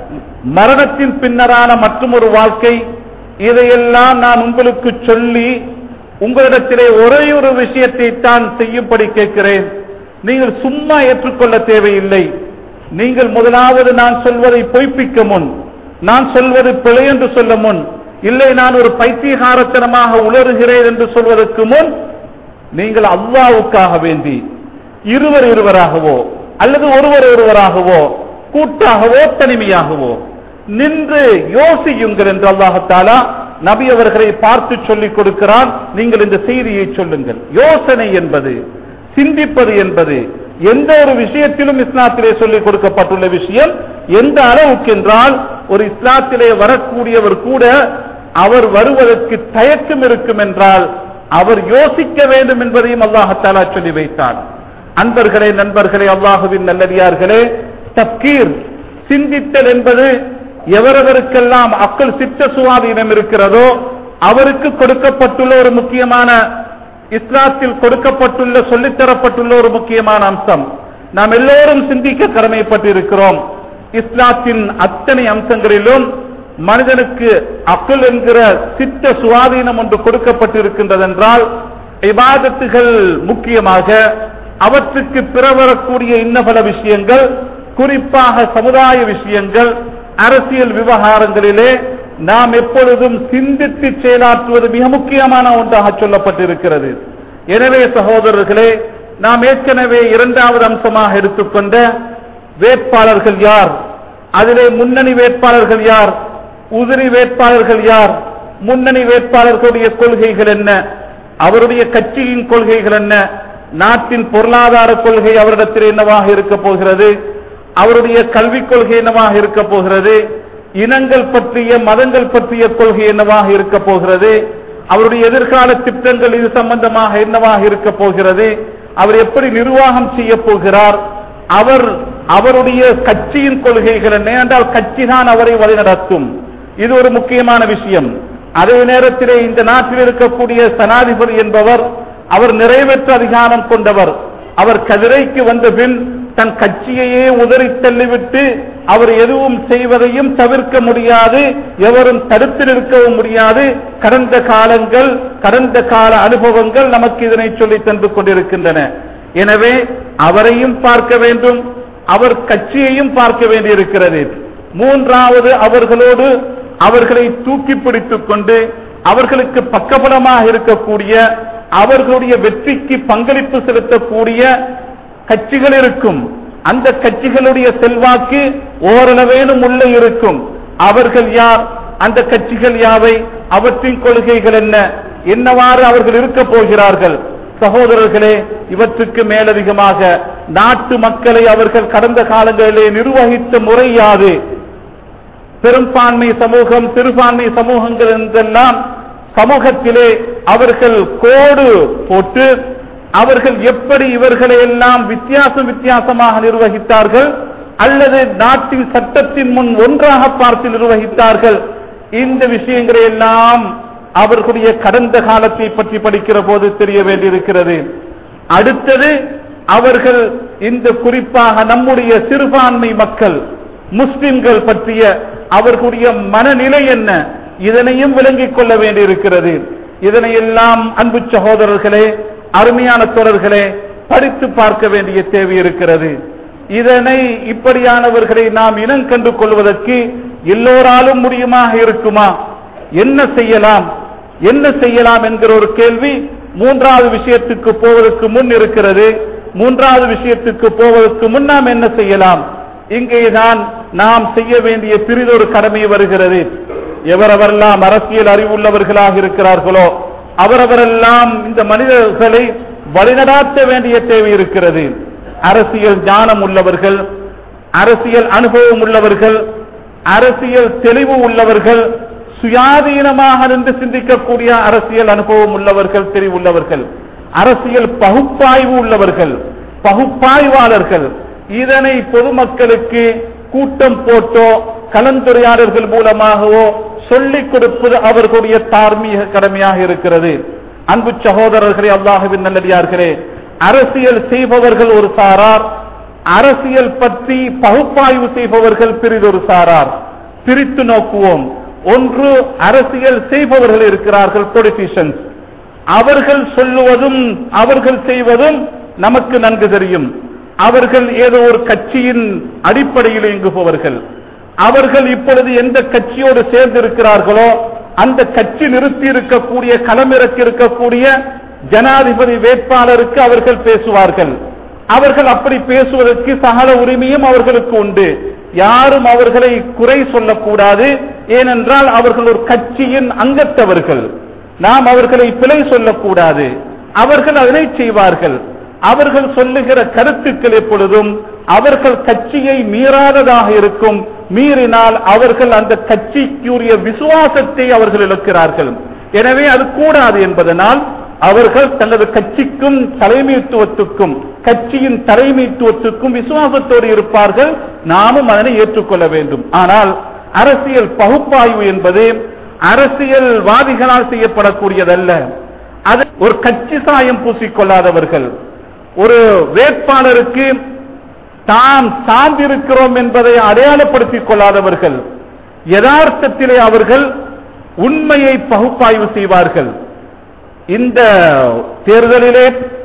மரணத்தின் பின்னரான மற்றும் ஒரு வாழ்க்கை இதையெல்லாம் நான் உங்களுக்கு சொல்லி உங்களிடத்திலே ஒரே ஒரு விஷயத்தை தான் செய்யும்படி கேட்கிறேன் நீங்கள் சும்மா ஏற்றுக்கொள்ள தேவையில்லை நீங்கள் முதலாவது நான் சொல்வதை பொய்ப்பிக்க முன் நான் சொல்வது பிழை என்று சொல்ல முன் இல்லை நான் ஒரு பைத்தியகாரத்தனமாக உளறுகிறேன் என்று சொல்வதற்கு முன் நீங்கள் அல்லாவுக்காக வேண்டி இருவர் இருவராகவோ அல்லது ஒருவர் ஒருவராகவோ கூட்டாகவோ தனிமையாகவோ நின்று யோசியுங்கள் என்று அல்லாஹத்தாலா நபி அவர்களை பார்த்து சொல்லிக் கொடுக்கிறான் நீங்கள் இந்த செய்தியை சொல்லுங்கள் யோசனை என்பது சிந்திப்பது என்பது எந்த ஒரு விஷயத்திலும் இஸ்லாத்திலே சொல்லிக் கொடுக்கப்பட்டுள்ள விஷயம் எந்த அளவுக்கு என்றால் ஒரு இஸ்லாத்திலே வரக்கூடியவர் கூட அவர் வருவதற்கு தயக்கம் இருக்கும் என்றால் அவர் யோசிக்க வேண்டும் என்பதையும் அல்லாஹத்தாலா சொல்லி வைத்தார் அன்பர்களே நண்பர்களே அல்லாஹுவின் நல்லடியார்களே தப்கீர் சிந்தித்தல் என்பது எவரவருக்கெல்லாம் அக்கள் சித்த சுவாதீனம் இருக்கிறதோ அவருக்கு கொடுக்கப்பட்டுள்ள ஒரு முக்கியமான இஸ்லாத்தில் கொடுக்கப்பட்டுள்ள சொல்லித்தரப்பட்டுள்ள ஒரு முக்கியமான அம்சம் நாம் எல்லோரும் சிந்திக்க கடமைப்பட்டிருக்கிறோம் இஸ்லாத்தின் அத்தனை அம்சங்களிலும் மனிதனுக்கு அக்குல் என்கிற சித்த சுவாதீனம் ஒன்று கொடுக்கப்பட்டிருக்கின்றது என்றால் இபாதத்துகள் முக்கியமாக அவற்றுக்கு பிறவரக்கூடிய இன்னபல விஷயங்கள் குறிப்பாக சமுதாய விஷயங்கள் அரசியல் விவகாரங்களிலே நாம் எப்பொழுதும் சிந்தித்து செயலாற்றுவது மிக முக்கியமான ஒன்றாக சொல்லப்பட்டிருக்கிறது எனவே சகோதரர்களே நாம் ஏற்கனவே இரண்டாவது அம்சமாக எடுத்துக்கொண்ட வேட்பாளர்கள் யார் அதிலே முன்னணி வேட்பாளர்கள் யார் உதிரி வேட்பாளர்கள் யார் முன்னணி வேட்பாளர்களுடைய கொள்கைகள் என்ன அவருடைய கட்சியின் கொள்கைகள் என்ன நாட்டின் பொருளாதார கொள்கை அவரிடத்தில் என்னவாக இருக்க போகிறது அவருடைய கல்விக் கொள்கை என்னவாக இருக்க போகிறது இனங்கள் பற்றிய மதங்கள் பற்றிய கொள்கை என்னவாக இருக்க போகிறது அவருடைய எதிர்கால திட்டங்கள் இது சம்பந்தமாக என்னவாக இருக்க போகிறது அவர் எப்படி நிர்வாகம் செய்ய போகிறார் அவர் அவருடைய கட்சியின் கொள்கைகள் என்ன என்றால் கட்சி தான் அவரை வழிநடத்தும் இது ஒரு முக்கியமான விஷயம் அதே நேரத்திலே இந்த நாட்டில் இருக்கக்கூடிய சனாதிபதி என்பவர் அவர் நிறைவேற்ற அதிகாரம் கொண்டவர் அவர் கதிரைக்கு வந்த பின் தன் கட்சியையே உதறி தள்ளிவிட்டு அவர் எதுவும் செய்வதையும் தவிர்க்க முடியாது எவரும் தடுத்து நிற்கவும் முடியாது கடந்த காலங்கள் கடந்த கால அனுபவங்கள் நமக்கு இதனை சொல்லி தந்து கொண்டிருக்கின்றன எனவே அவரையும் பார்க்க வேண்டும் அவர் கட்சியையும் பார்க்க வேண்டியிருக்கிறது மூன்றாவது அவர்களோடு அவர்களை தூக்கி பிடித்துக் கொண்டு அவர்களுக்கு பக்கபலமாக இருக்கக்கூடிய அவர்களுடைய வெற்றிக்கு பங்களிப்பு செலுத்தக்கூடிய கட்சிகள் இருக்கும் அந்த கட்சிகளுடைய செல்வாக்கு ஓரளவேனும் உள்ள இருக்கும் அவர்கள் யார் அந்த கட்சிகள் யாவை அவற்றின் கொள்கைகள் என்ன என்னவாறு அவர்கள் இருக்க போகிறார்கள் சகோதரர்களே இவற்றுக்கு மேலதிகமாக நாட்டு மக்களை அவர்கள் கடந்த காலங்களிலே நிர்வகித்த முறை யாது பெரும்பான்மை சமூகம் சிறுபான்மை சமூகங்கள் என்றெல்லாம் சமூகத்திலே அவர்கள் கோடு போட்டு அவர்கள் எப்படி இவர்களை எல்லாம் வித்தியாசம் வித்தியாசமாக நிர்வகித்தார்கள் அல்லது நாட்டின் சட்டத்தின் முன் ஒன்றாக பார்த்து நிர்வகித்தார்கள் இந்த விஷயங்களை எல்லாம் அவர்களுடைய கடந்த காலத்தை பற்றி படிக்கிற போது தெரிய வேண்டியிருக்கிறது அடுத்தது அவர்கள் இந்த குறிப்பாக நம்முடைய சிறுபான்மை மக்கள் முஸ்லிம்கள் பற்றிய அவர்களுடைய மனநிலை என்ன இதனையும் விளங்கிக் கொள்ள வேண்டியிருக்கிறது இதனையெல்லாம் அன்பு சகோதரர்களே அருமையான தொடர்களே படித்து பார்க்க வேண்டிய தேவை இருக்கிறது இதனை இப்படியானவர்களை நாம் இனம் கண்டு கொள்வதற்கு எல்லோராலும் முடியுமாக இருக்குமா என்ன செய்யலாம் என்ன செய்யலாம் என்கிற ஒரு கேள்வி மூன்றாவது விஷயத்துக்கு போவதற்கு முன் இருக்கிறது மூன்றாவது விஷயத்துக்கு போவதற்கு முன் நாம் என்ன செய்யலாம் இங்கேதான் நாம் செய்ய வேண்டிய பிரிதொரு கடமை வருகிறது எவரவரெல்லாம் அரசியல் அறிவுள்ளவர்களாக இருக்கிறார்களோ அவரவரெல்லாம் இந்த மனிதர்களை வழிநடாத்த வேண்டிய தேவை இருக்கிறது அரசியல் ஞானம் உள்ளவர்கள் அரசியல் அனுபவம் உள்ளவர்கள் அரசியல் தெளிவு உள்ளவர்கள் சுயாதீனமாக நின்று சிந்திக்கக்கூடிய அரசியல் அனுபவம் உள்ளவர்கள் தெரிவுள்ளவர்கள் அரசியல் பகுப்பாய்வு உள்ளவர்கள் பகுப்பாய்வாளர்கள் இதனை பொதுமக்களுக்கு கூட்டம் போட்டோ கலந்துரையாடல்கள் மூலமாகவோ சொல்லிக் கொடுப்பது அவர்களுடைய தார்மீக கடமையாக இருக்கிறது அன்பு சகோதரர்களே அல்லாஹுவின் நல்லடியார்களே அரசியல் செய்பவர்கள் ஒரு சாரார் அரசியல் பற்றி பகுப்பாய்வு செய்பவர்கள் பிரிதொரு சாரார் பிரித்து நோக்குவோம் ஒன்று அரசியல் செய்பவர்கள் இருக்கிறார்கள் பொலிட்டிஷியன்ஸ் அவர்கள் சொல்லுவதும் அவர்கள் செய்வதும் நமக்கு நன்கு தெரியும் அவர்கள் ஏதோ ஒரு கட்சியின் அடிப்படையில் இயங்குபவர்கள் அவர்கள் இப்பொழுது எந்த கட்சியோடு சேர்ந்து இருக்கிறார்களோ அந்த கட்சி நிறுத்தி இருக்கக்கூடிய களமிறக்கி இருக்கக்கூடிய ஜனாதிபதி வேட்பாளருக்கு அவர்கள் பேசுவார்கள் அவர்கள் அப்படி பேசுவதற்கு சகல உரிமையும் அவர்களுக்கு உண்டு யாரும் அவர்களை குறை சொல்லக்கூடாது ஏனென்றால் அவர்கள் ஒரு கட்சியின் அங்கத்தவர்கள் நாம் அவர்களை பிழை சொல்லக்கூடாது அவர்கள் அதனை செய்வார்கள் அவர்கள் சொல்லுகிற கருத்துக்கள் எப்பொழுதும் அவர்கள் கட்சியை மீறாததாக இருக்கும் மீறினால் அவர்கள் அந்த கட்சிக்குரிய விசுவாசத்தை அவர்கள் இழக்கிறார்கள் எனவே அது கூடாது என்பதனால் அவர்கள் தனது கட்சிக்கும் தலைமைத்துவத்துக்கும் கட்சியின் தலைமைத்துவத்துக்கும் விசுவாசத்தோடு இருப்பார்கள் நாமும் அதனை ஏற்றுக்கொள்ள வேண்டும் ஆனால் அரசியல் பகுப்பாய்வு என்பது அரசியல்வாதிகளால் செய்யப்படக்கூடியதல்ல அது ஒரு கட்சி சாயம் பூசிக்கொள்ளாதவர்கள் ஒரு வேட்பாளருக்கு தாம் சார்ந்திருக்கிறோம் என்பதை அடையாளப்படுத்திக் கொள்ளாதவர்கள் யதார்த்தத்திலே அவர்கள் உண்மையை பகுப்பாய்வு செய்வார்கள் இந்த தேர்தலிலே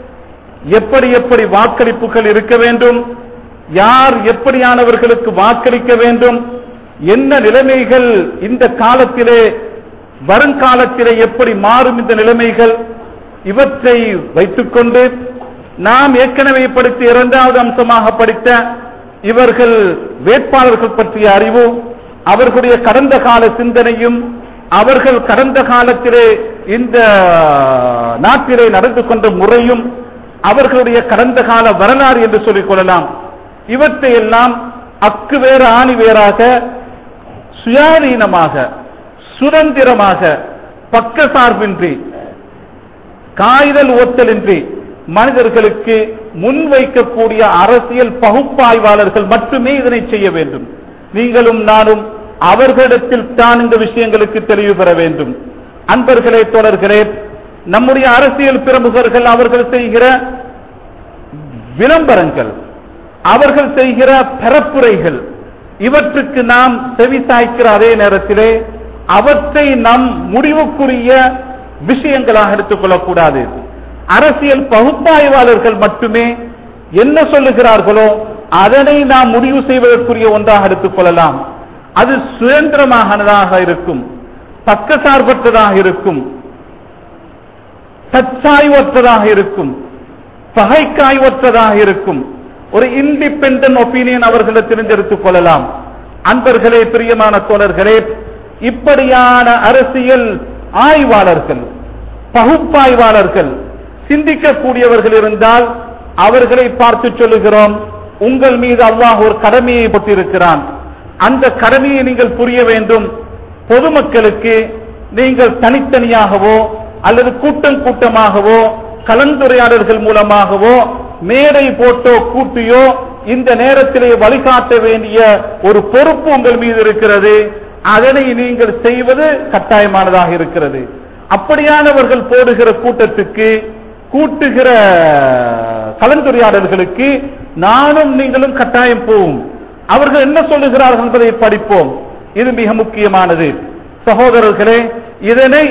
எப்படி எப்படி வாக்களிப்புகள் இருக்க வேண்டும் யார் எப்படியானவர்களுக்கு வாக்களிக்க வேண்டும் என்ன நிலைமைகள் இந்த காலத்திலே வருங்காலத்திலே எப்படி மாறும் இந்த நிலைமைகள் இவற்றை வைத்துக்கொண்டு நாம் ஏற்கனவே படித்த இரண்டாவது அம்சமாக படித்த இவர்கள் வேட்பாளர்கள் பற்றிய அறிவு அவர்களுடைய கடந்த கால சிந்தனையும் அவர்கள் கடந்த காலத்திலே இந்த நாட்டிலே நடந்து கொண்ட முறையும் அவர்களுடைய கடந்த கால வரலாறு என்று சொல்லிக் கொள்ளலாம் இவற்றை எல்லாம் அக்கு வேறு ஆணி வேறாக சுயாதீனமாக சுதந்திரமாக பக்க சார்பின்றி காய்தல் ஓத்தலின்றி மனிதர்களுக்கு முன்வைக்கக்கூடிய அரசியல் பகுப்பாய்வாளர்கள் மட்டுமே இதனை செய்ய வேண்டும் நீங்களும் நானும் அவர்களிடத்தில் தான் இந்த விஷயங்களுக்கு தெளிவு பெற வேண்டும் அன்பர்களே தொடர்களே நம்முடைய அரசியல் பிரமுகர்கள் அவர்கள் செய்கிற விளம்பரங்கள் அவர்கள் செய்கிற பரப்புரைகள் இவற்றுக்கு நாம் செவிசாய்க்கிற அதே நேரத்திலே அவற்றை நம் முடிவுக்குரிய விஷயங்களாக எடுத்துக்கொள்ளக்கூடாது அரசியல் பகுப்பாய்வாளர்கள் மட்டுமே என்ன சொல்லுகிறார்களோ அதனை நாம் முடிவு செய்வதற்குரிய ஒன்றாக எடுத்துக் கொள்ளலாம் அது சுதந்திரமானதாக இருக்கும் பக்கசார்பற்றதாக இருக்கும் தற்சாய்வற்றதாக இருக்கும் பகைக்காய்வற்றதாக இருக்கும் ஒரு இண்டிபெண்டன்ட் ஒப்பீனியன் அவர்களை தெரிந்தெடுத்துக் கொள்ளலாம் அன்பர்களே பிரியமான தோழர்களே இப்படியான அரசியல் ஆய்வாளர்கள் பகுப்பாய்வாளர்கள் சிந்திக்கக்கூடியவர்கள் இருந்தால் அவர்களை பார்த்து சொல்லுகிறோம் உங்கள் மீது அல்லாஹ் ஒரு கடமையை போட்டிருக்கிறான் அந்த கடமையை நீங்கள் புரிய வேண்டும் பொதுமக்களுக்கு நீங்கள் தனித்தனியாகவோ அல்லது கூட்டம் கூட்டமாகவோ கலந்துரையாடல்கள் மூலமாகவோ மேடை போட்டோ கூட்டியோ இந்த நேரத்திலே வழிகாட்ட வேண்டிய ஒரு பொறுப்பு உங்கள் மீது இருக்கிறது அதனை நீங்கள் செய்வது கட்டாயமானதாக இருக்கிறது அப்படியானவர்கள் போடுகிற கூட்டத்துக்கு கூட்டுகிற கலந்துரையாடல்களுக்கு நானும் நீங்களும் கட்டாயம் போவோம் அவர்கள் என்ன சொல்லுகிறார்கள் என்பதை படிப்போம் இது மிக முக்கியமானது சகோதரர்களே இதனை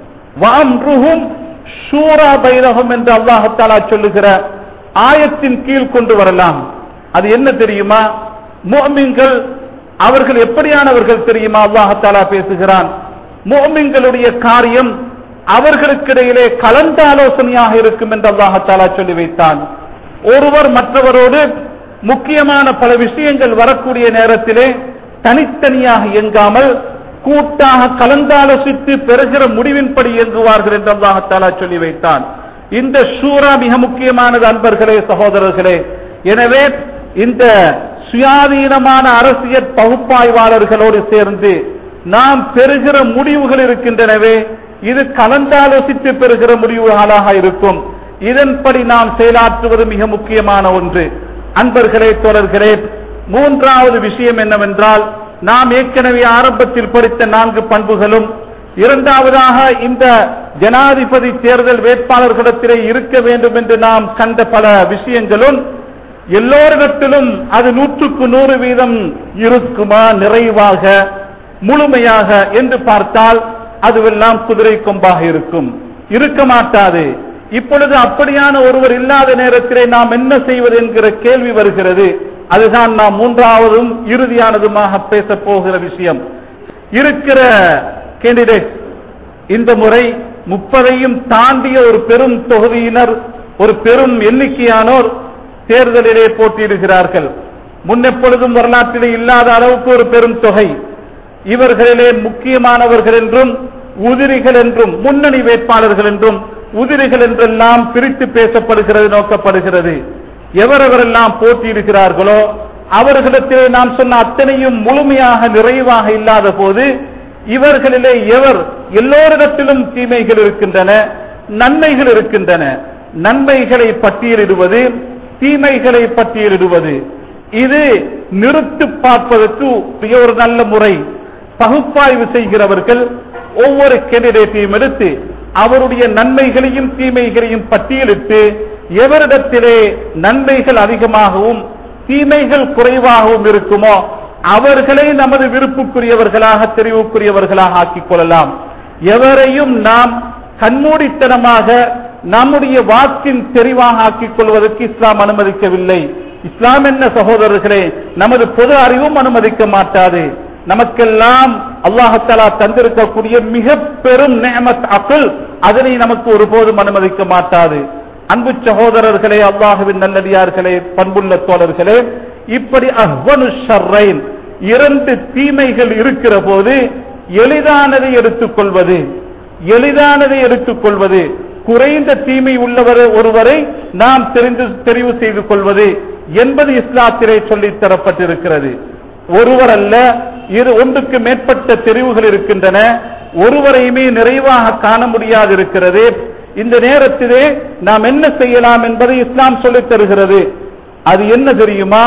வாம்ருகும் ஷூரா பைரகம் என்று அல்லாஹத்தாலா சொல்லுகிற ஆயத்தின் கீழ் கொண்டு வரலாம் அது என்ன தெரியுமா மோமின்கள் அவர்கள் எப்படியானவர்கள் தெரியுமா அல்லாஹத்தாலா பேசுகிறான் மோமின்களுடைய காரியம் அவர்களுக்கிடையிலே கலந்த ஆலோசனையாக இருக்கும் என்று அல்லாஹத்தாலா சொல்லி வைத்தான் ஒருவர் மற்றவரோடு முக்கியமான பல விஷயங்கள் வரக்கூடிய நேரத்திலே தனித்தனியாக இயங்காமல் கூட்டாக கலந்தாலோசித்து பெறுகிற முடிவின்படி இயங்குவார்கள் என்று அல்லாஹத்தாலா சொல்லி வைத்தான் இந்த ஷூரா மிக முக்கியமானது அன்பர்களே சகோதரர்களே எனவே இந்த சுயாதீனமான அரசியல் பகுப்பாய்வாளர்களோடு சேர்ந்து நாம் பெறுகிற முடிவுகள் இருக்கின்றனவே இது கலந்தாலோசித்து பெறுகிற முடிவுகளாக இருக்கும் இதன்படி நாம் செயலாற்றுவது மிக முக்கியமான ஒன்று அன்பர்களே தோழர்களே மூன்றாவது விஷயம் என்னவென்றால் நாம் ஏற்கனவே ஆரம்பத்தில் படித்த நான்கு பண்புகளும் இரண்டாவதாக இந்த ஜனாதிபதி தேர்தல் வேட்பாளர்களிடத்திலே இருக்க வேண்டும் என்று நாம் கண்ட பல விஷயங்களும் எல்லோரிடத்திலும் அது நூற்றுக்கு நூறு வீதம் இருக்குமா நிறைவாக முழுமையாக என்று பார்த்தால் அதுவெல்லாம் குதிரை கொம்பாக இருக்கும் இருக்க மாட்டாது இப்பொழுது அப்படியான ஒருவர் இல்லாத நேரத்திலே நாம் என்ன செய்வது என்கிற கேள்வி வருகிறது அதுதான் நாம் மூன்றாவதும் இறுதியானதுமாக பேச போகிற விஷயம் இருக்கிற கேண்டிடேட் இந்த முறை முப்பதையும் தாண்டிய ஒரு பெரும் தொகுதியினர் ஒரு பெரும் எண்ணிக்கையானோர் தேர்தலிலே போட்டியிடுகிறார்கள் முன்னெப்பொழுதும் வரலாற்றிலே இல்லாத அளவுக்கு ஒரு பெரும் தொகை இவர்களிலே முக்கியமானவர்கள் என்றும் உதிரிகள் என்றும் முன்னணி வேட்பாளர்கள் என்றும் உதிரிகள் என்றெல்லாம் பிரித்து பேசப்படுகிறது நோக்கப்படுகிறது எவரெவரெல்லாம் போட்டியிடுகிறார்களோ அவர்களிடத்திலே நாம் சொன்ன அத்தனையும் முழுமையாக நிறைவாக இல்லாத போது இவர்களிலே எவர் எல்லோரிடத்திலும் தீமைகள் இருக்கின்றன நன்மைகள் இருக்கின்றன நன்மைகளை பட்டியலிடுவது தீமைகளை பட்டியலிடுவது இது நிறுத்து பார்ப்பதற்கு மிக ஒரு நல்ல முறை பகுப்பாய்வு செய்கிறவர்கள் ஒவ்வொரு கேண்டிடேட்டையும் எடுத்து அவருடைய நன்மைகளையும் தீமைகளையும் பட்டியலிட்டு எவரிடத்திலே நன்மைகள் அதிகமாகவும் தீமைகள் குறைவாகவும் இருக்குமோ அவர்களை நமது விருப்புக்குரியவர்களாக தெரிவுக்குரியவர்களாக ஆக்கிக் கொள்ளலாம் எவரையும் நாம் கண்மூடித்தனமாக நம்முடைய வாக்கின் தெரிவாக ஆக்கிக் கொள்வதற்கு இஸ்லாம் அனுமதிக்கவில்லை இஸ்லாம் என்ன சகோதரர்களே நமது பொது அறிவும் அனுமதிக்க மாட்டாது நமக்கெல்லாம் அல்லாஹத்தாலா தந்திருக்கக்கூடிய மிக பெரும் நேமத் அக்குல் அதனை நமக்கு ஒருபோதும் அனுமதிக்க மாட்டாது அன்பு சகோதரர்களே அல்லாஹுவின் நல்லடியார்களே பண்புள்ள தோழர்களே இப்படி அஹ்வனு ஷர்ரைன் இரண்டு தீமைகள் இருக்கிற போது எளிதானதை எடுத்துக்கொள்வது எளிதானதை எடுத்துக்கொள்வது குறைந்த தீமை உள்ளவர் ஒருவரை நாம் தெரிந்து தெரிவு செய்து கொள்வது என்பது இஸ்லாத்திலே சொல்லித் தரப்பட்டிருக்கிறது ஒருவர் அல்ல இரு ஒன்றுக்கு மேற்பட்ட தெரிவுகள் இருக்கின்றன ஒருவரையுமே நிறைவாக காண முடியாது இருக்கிறது இந்த நேரத்திலே நாம் என்ன செய்யலாம் என்பதை இஸ்லாம் சொல்லித் தருகிறது அது என்ன தெரியுமா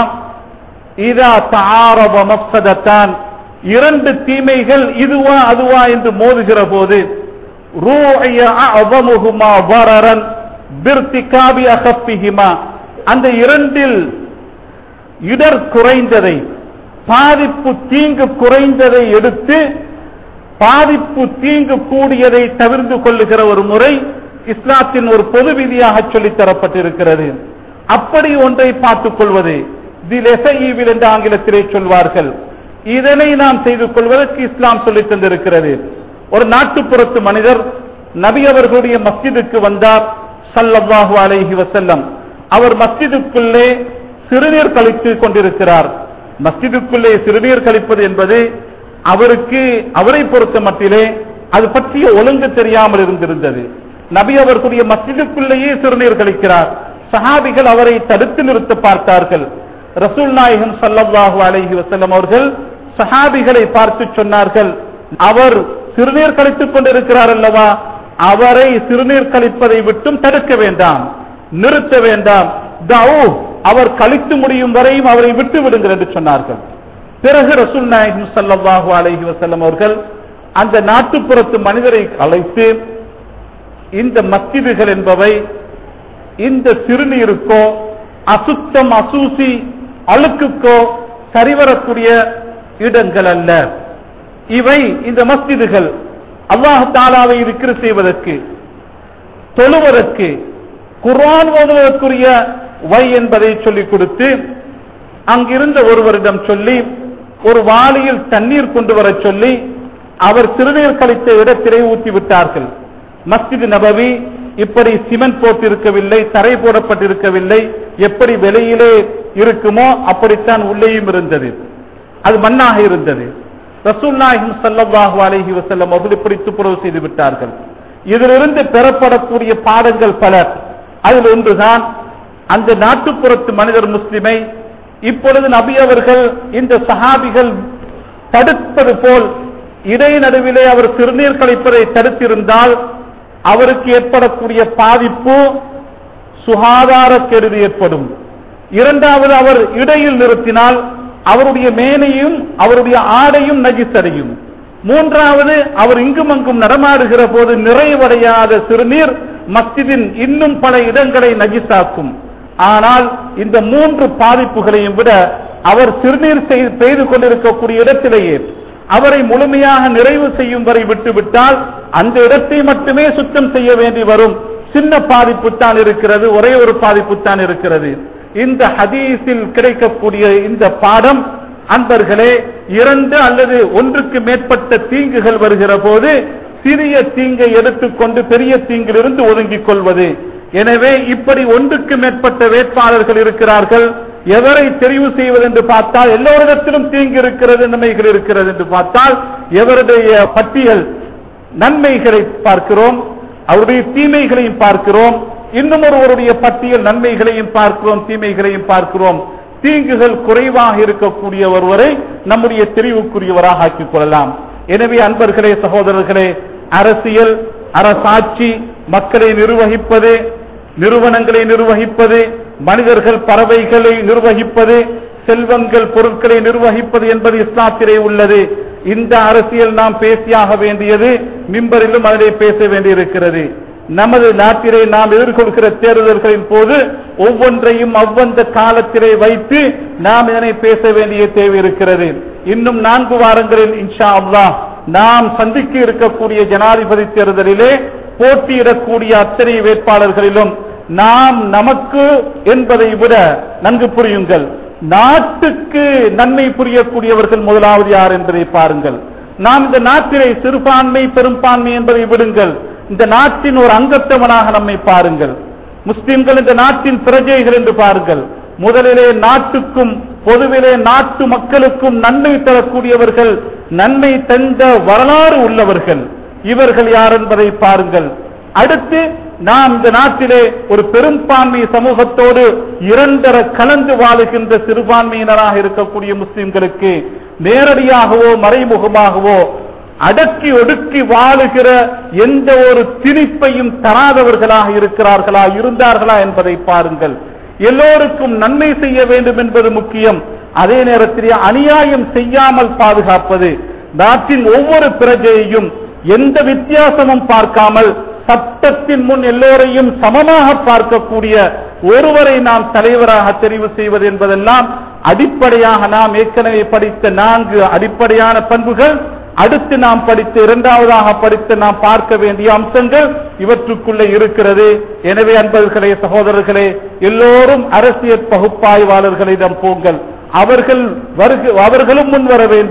இதா தாரப மஃசதத்தான் இரண்டு தீமைகள் இதுவா அதுவா என்று மோதுகிற போது ரூஅய அஅதமுஹுமா வரரன் பிர்திகாபி அகப்பிஹிமா அந்த இரண்டில் இடர் குறைந்ததை பாதிப்பு தீங்கு குறைந்ததை எடுத்து பாதிப்பு தீங்கு கூடியதை தவிர்த்து கொள்ளுகிற ஒரு முறை இஸ்லாத்தின் ஒரு பொது விதியாக சொல்லித் தரப்பட்டிருக்கிறது அப்படி ஒன்றை பார்த்துக் கொள்வது தி லெசஈவில் என்று ஆங்கிலத்திலே சொல்வார்கள் இதனை நாம் செய்து கொள்வதற்கு இஸ்லாம் சொல்லித் தந்திருக்கிறது ஒரு நாட்டுப்புறத்து மனிதர் நபி அவர்களுடைய மஸ்ஜிதுக்கு வந்தார் ஸல்லல்லாஹு அலைஹி வஸல்லம் அவர் மஸ்ஜிதுக்குள்ளே சிறுநீர் கழித்து கொண்டிருக்கிறார் மஸ்ஜிதுக்குள்ளே சிறுநீர் கழிப்பது என்பது அவருக்கு அவரை பொறுத்த மட்டிலே அது பற்றிய ஒழுங்கு தெரியாமல் இருந்திருந்தது நபி அவர்களுடைய மஸ்ஜிதுக்குள்ளேயே சிறுநீர் கழிக்கிறார் சஹாபிகள் அவரை தடுத்து நிறுத்த பார்த்தார்கள் ரசூல் நாயகம் ஸல்லல்லாஹு அலைஹி வஸல்லம் அவர்கள் சஹாபிகளை பார்த்து சொன்னார்கள் அவர் சிறுநீர் கழித்துக் கொண்டிருக்கிறார் அல்லவா அவரை சிறுநீர் கழிப்பதை விட்டும் தடுக்க வேண்டாம் நிறுத்த வேண்டாம் தௌ அவர் கழித்து முடியும் வரையும் அவரை விட்டு விடுங்கள் என்று சொன்னார்கள் பிறகு ரசூல் நாயகம் ஸல்லல்லாஹு அலைஹி வஸல்லம் அவர்கள் அந்த நாட்டுப்புறத்து மனிதரை அழைத்து இந்த மஸ்ஜிதுகள் என்பவை இந்த சிறுநீருக்கோ அசுத்தம் அசூசி அழுக்குக்கோ சரிவரக்கூடிய இடங்கள் அல்ல இவை இந்த மஸ்ஜிதுகள் அல்லாஹ் தாலாவை விக்கிர செய்வதற்கு தொழுவதற்கு குர்ஆன் ஓதுவதற்குரிய வை என்பதை சொல்லிக் கொடுத்து அங்கிருந்த ஒருவரிடம் சொல்லி ஒரு வாளியில் தண்ணீர் கொண்டு வர சொல்லி அவர் சிறுநீர் கழித்த இடத்திலே ஊற்றி விட்டார்கள் மஸ்ஜித் நபவி இப்படி சிமெண்ட் போட்டிருக்கவில்லை தரை போடப்பட்டிருக்கவில்லை எப்படி வெளியிலே இருக்குமோ அப்படித்தான் உள்ளேயும் இருந்தது அது மண்ணாக இருந்தது ரசூல் நாயகம் ஸல்லல்லாஹு அலைஹி வஸல்லம் அவர்கள் இப்படி துப்புரவு செய்து விட்டார்கள் இதிலிருந்து பெறப்படக்கூடிய பாடங்கள் பல அதில் ஒன்றுதான் அந்த நாட்டுப்புறத்து மனிதர் முஸ்லிமை இப்பொழுது நபி அவர்கள் இந்த சஹாபிகள் தடுப்பது போல் இடைநடுவிலே அவர் சிறுநீர் கழிப்பதை தடுத்திருந்தால் அவருக்கு ஏற்படக்கூடிய பாதிப்பு சுகாதார கெடுதி ஏற்படும் இரண்டாவது அவர் இடையில் நிறுத்தினால் அவருடைய மேனையும் அவருடைய ஆடையும் நஜிசடையும் மூன்றாவது அவர் இங்கும் அங்கும் நடமாடுகிற போது நிறைவடையாத சிறுநீர் மஸ்ஜிதின் இன்னும் பல இடங்களை நஜிசாக்கும் ஆனால் இந்த மூன்று பாதிப்புகளையும் விட அவர் சிறுநீர் செய்- செய்து கொண்டிருக்கக்கூடிய இடத்திலேயே அவரை முழுமையாக நிறைவு செய்யும் வரை விட்டுவிட்டால் அந்த இடத்தை மட்டுமே சுத்தம் செய்ய வேண்டி வரும் சின்ன பாதிப்பு தான் இருக்கிறது ஒரே ஒரு பாதிப்பு தான் இருக்கிறது இந்த ஹதீஸில் கிடைக்கக்கூடிய இந்த பாடம் அன்பர்களே இரண்டு அல்லது ஒன்றுக்கு மேற்பட்ட தீங்குகள் வருகிற போது சிறிய தீங்கை எடுத்துக்கொண்டு பெரிய தீங்கிலிருந்து ஒதுங்கிக் கொள்வது எனவே இப்படி ஒன்றுக்கு மேற்பட்ட வேட்பாளர்கள் இருக்கிறார்கள் எவரை தெரிவு செய்வது என்று பார்த்தால் எல்லோரிடத்திலும் தீங்கு இருக்கிறது நன்மைகள் இருக்கிறது என்று பார்த்தால் எவருடைய பட்டியல் நன்மைகளை பார்க்கிறோம் அவருடைய தீமைகளையும் பார்க்கிறோம் இன்னும் ஒருவருடைய பட்டியல் நன்மைகளையும் பார்க்கிறோம் தீமைகளையும் பார்க்கிறோம் தீங்குகள் குறைவாக இருக்கக்கூடிய ஒருவரை நம்முடைய தெரிவுக்குரியவராக ஆக்கிக் கொள்ளலாம் எனவே அன்பர்களே சகோதரர்களே அரசியல் அரசாட்சி மக்களை நிர்வகிப்பது நிறுவனங்களை நிர்வகிப்பது மனிதர்கள் பறவைகளை நிர்வகிப்பது செல்வங்கள் பொருட்களை நிர்வகிப்பது என்பது இஸ்லாத்திலே உள்ளது இந்த அரசியல் நாம் பேசியாக வேண்டியது மிம்பரிலும் அதிலே பேச வேண்டியிருக்கிறது நமது நாட்டிலே நாம் எதிர்கொள்கிற தேர்தல்களின் போது ஒவ்வொன்றையும் அவ்வந்த காலத்திலே வைத்து நாம் இதனை பேச வேண்டிய தேவை இருக்கிறது இன்னும் நான்கு வாரங்களில் இன்ஷா அல்லாஹ் நாம் சந்திக்க இருக்கக்கூடிய ஜனாதிபதி தேர்தலிலே போட்டியிடக்கூடிய அத்தனை வேட்பாளர்களிலும் நாம் நமக்கு என்பதை விட நன்கு புரியுங்கள் நாட்டுக்கு நன்மை புரியக்கூடியவர்கள் முதலாவது யார் என்பதை பாருங்கள் நாம் இந்த நாட்டிலே சிறுபான்மை பெரும்பான்மை என்பதை விடுங்கள் இந்த நாட்டின் ஒரு அங்கத்தவனாக நம்மை பாருங்கள் முஸ்லிம்கள் இந்த நாட்டின் பிரஜைகள் என்று பாருங்கள் முதலிலே நாட்டுக்கும் பொதுவிலே நாட்டு மக்களுக்கும் நன்மை தரக்கூடியவர்கள் நன்மை தந்த வரலாறு உள்ளவர்கள் இவர்கள் யார் என்பதை பாருங்கள் அடுத்து நாம் இந்த நாட்டிலே ஒரு பெரும்பான்மை சமூகத்தோடு இரண்டர கலந்து வாழுகின்ற சிறுபான்மையினராக இருக்கக்கூடிய முஸ்லிம்களுக்கு நேரடியாகவோ மறைமுகமாகவோ அடக்கி ஒடுக்கி வாழுகிற எந்த ஒரு திணிப்பையும் தராதவர்களாக இருக்கிறார்களா இருந்தார்களா என்பதை பாருங்கள் எல்லோருக்கும் நன்மை செய்ய வேண்டும் என்பது முக்கியம் அதே நேரத்திலே அநியாயம் செய்யாமல் பாதுகாப்பது நாட்டின் ஒவ்வொரு பிரஜையையும் எந்த வித்தியாசமும் பார்க்காமல் சட்டத்தின் முன் எல்லோரையும் சமமாக பார்க்கக்கூடிய ஒருவரை நாம் தலைவராக தெரிவு செய்வது என்பதெல்லாம் அடிப்படையாக நாம் ஏற்கனவே படித்த நான்கு அடிப்படையான பண்புகள் அடுத்து நாம் படித்த இரண்டாவதாக படித்து நாம் பார்க்க வேண்டிய அம்சங்கள் இவற்றுக்குள்ளே இருக்கிறது எனவே அன்பர்களே சகோதரர்களே எல்லோரும் அரசியல் பகுப்பாய்வாளர்களிடம் போங்கள் அவர்கள் வருக அவர்களும் முன் வர வேண்டும்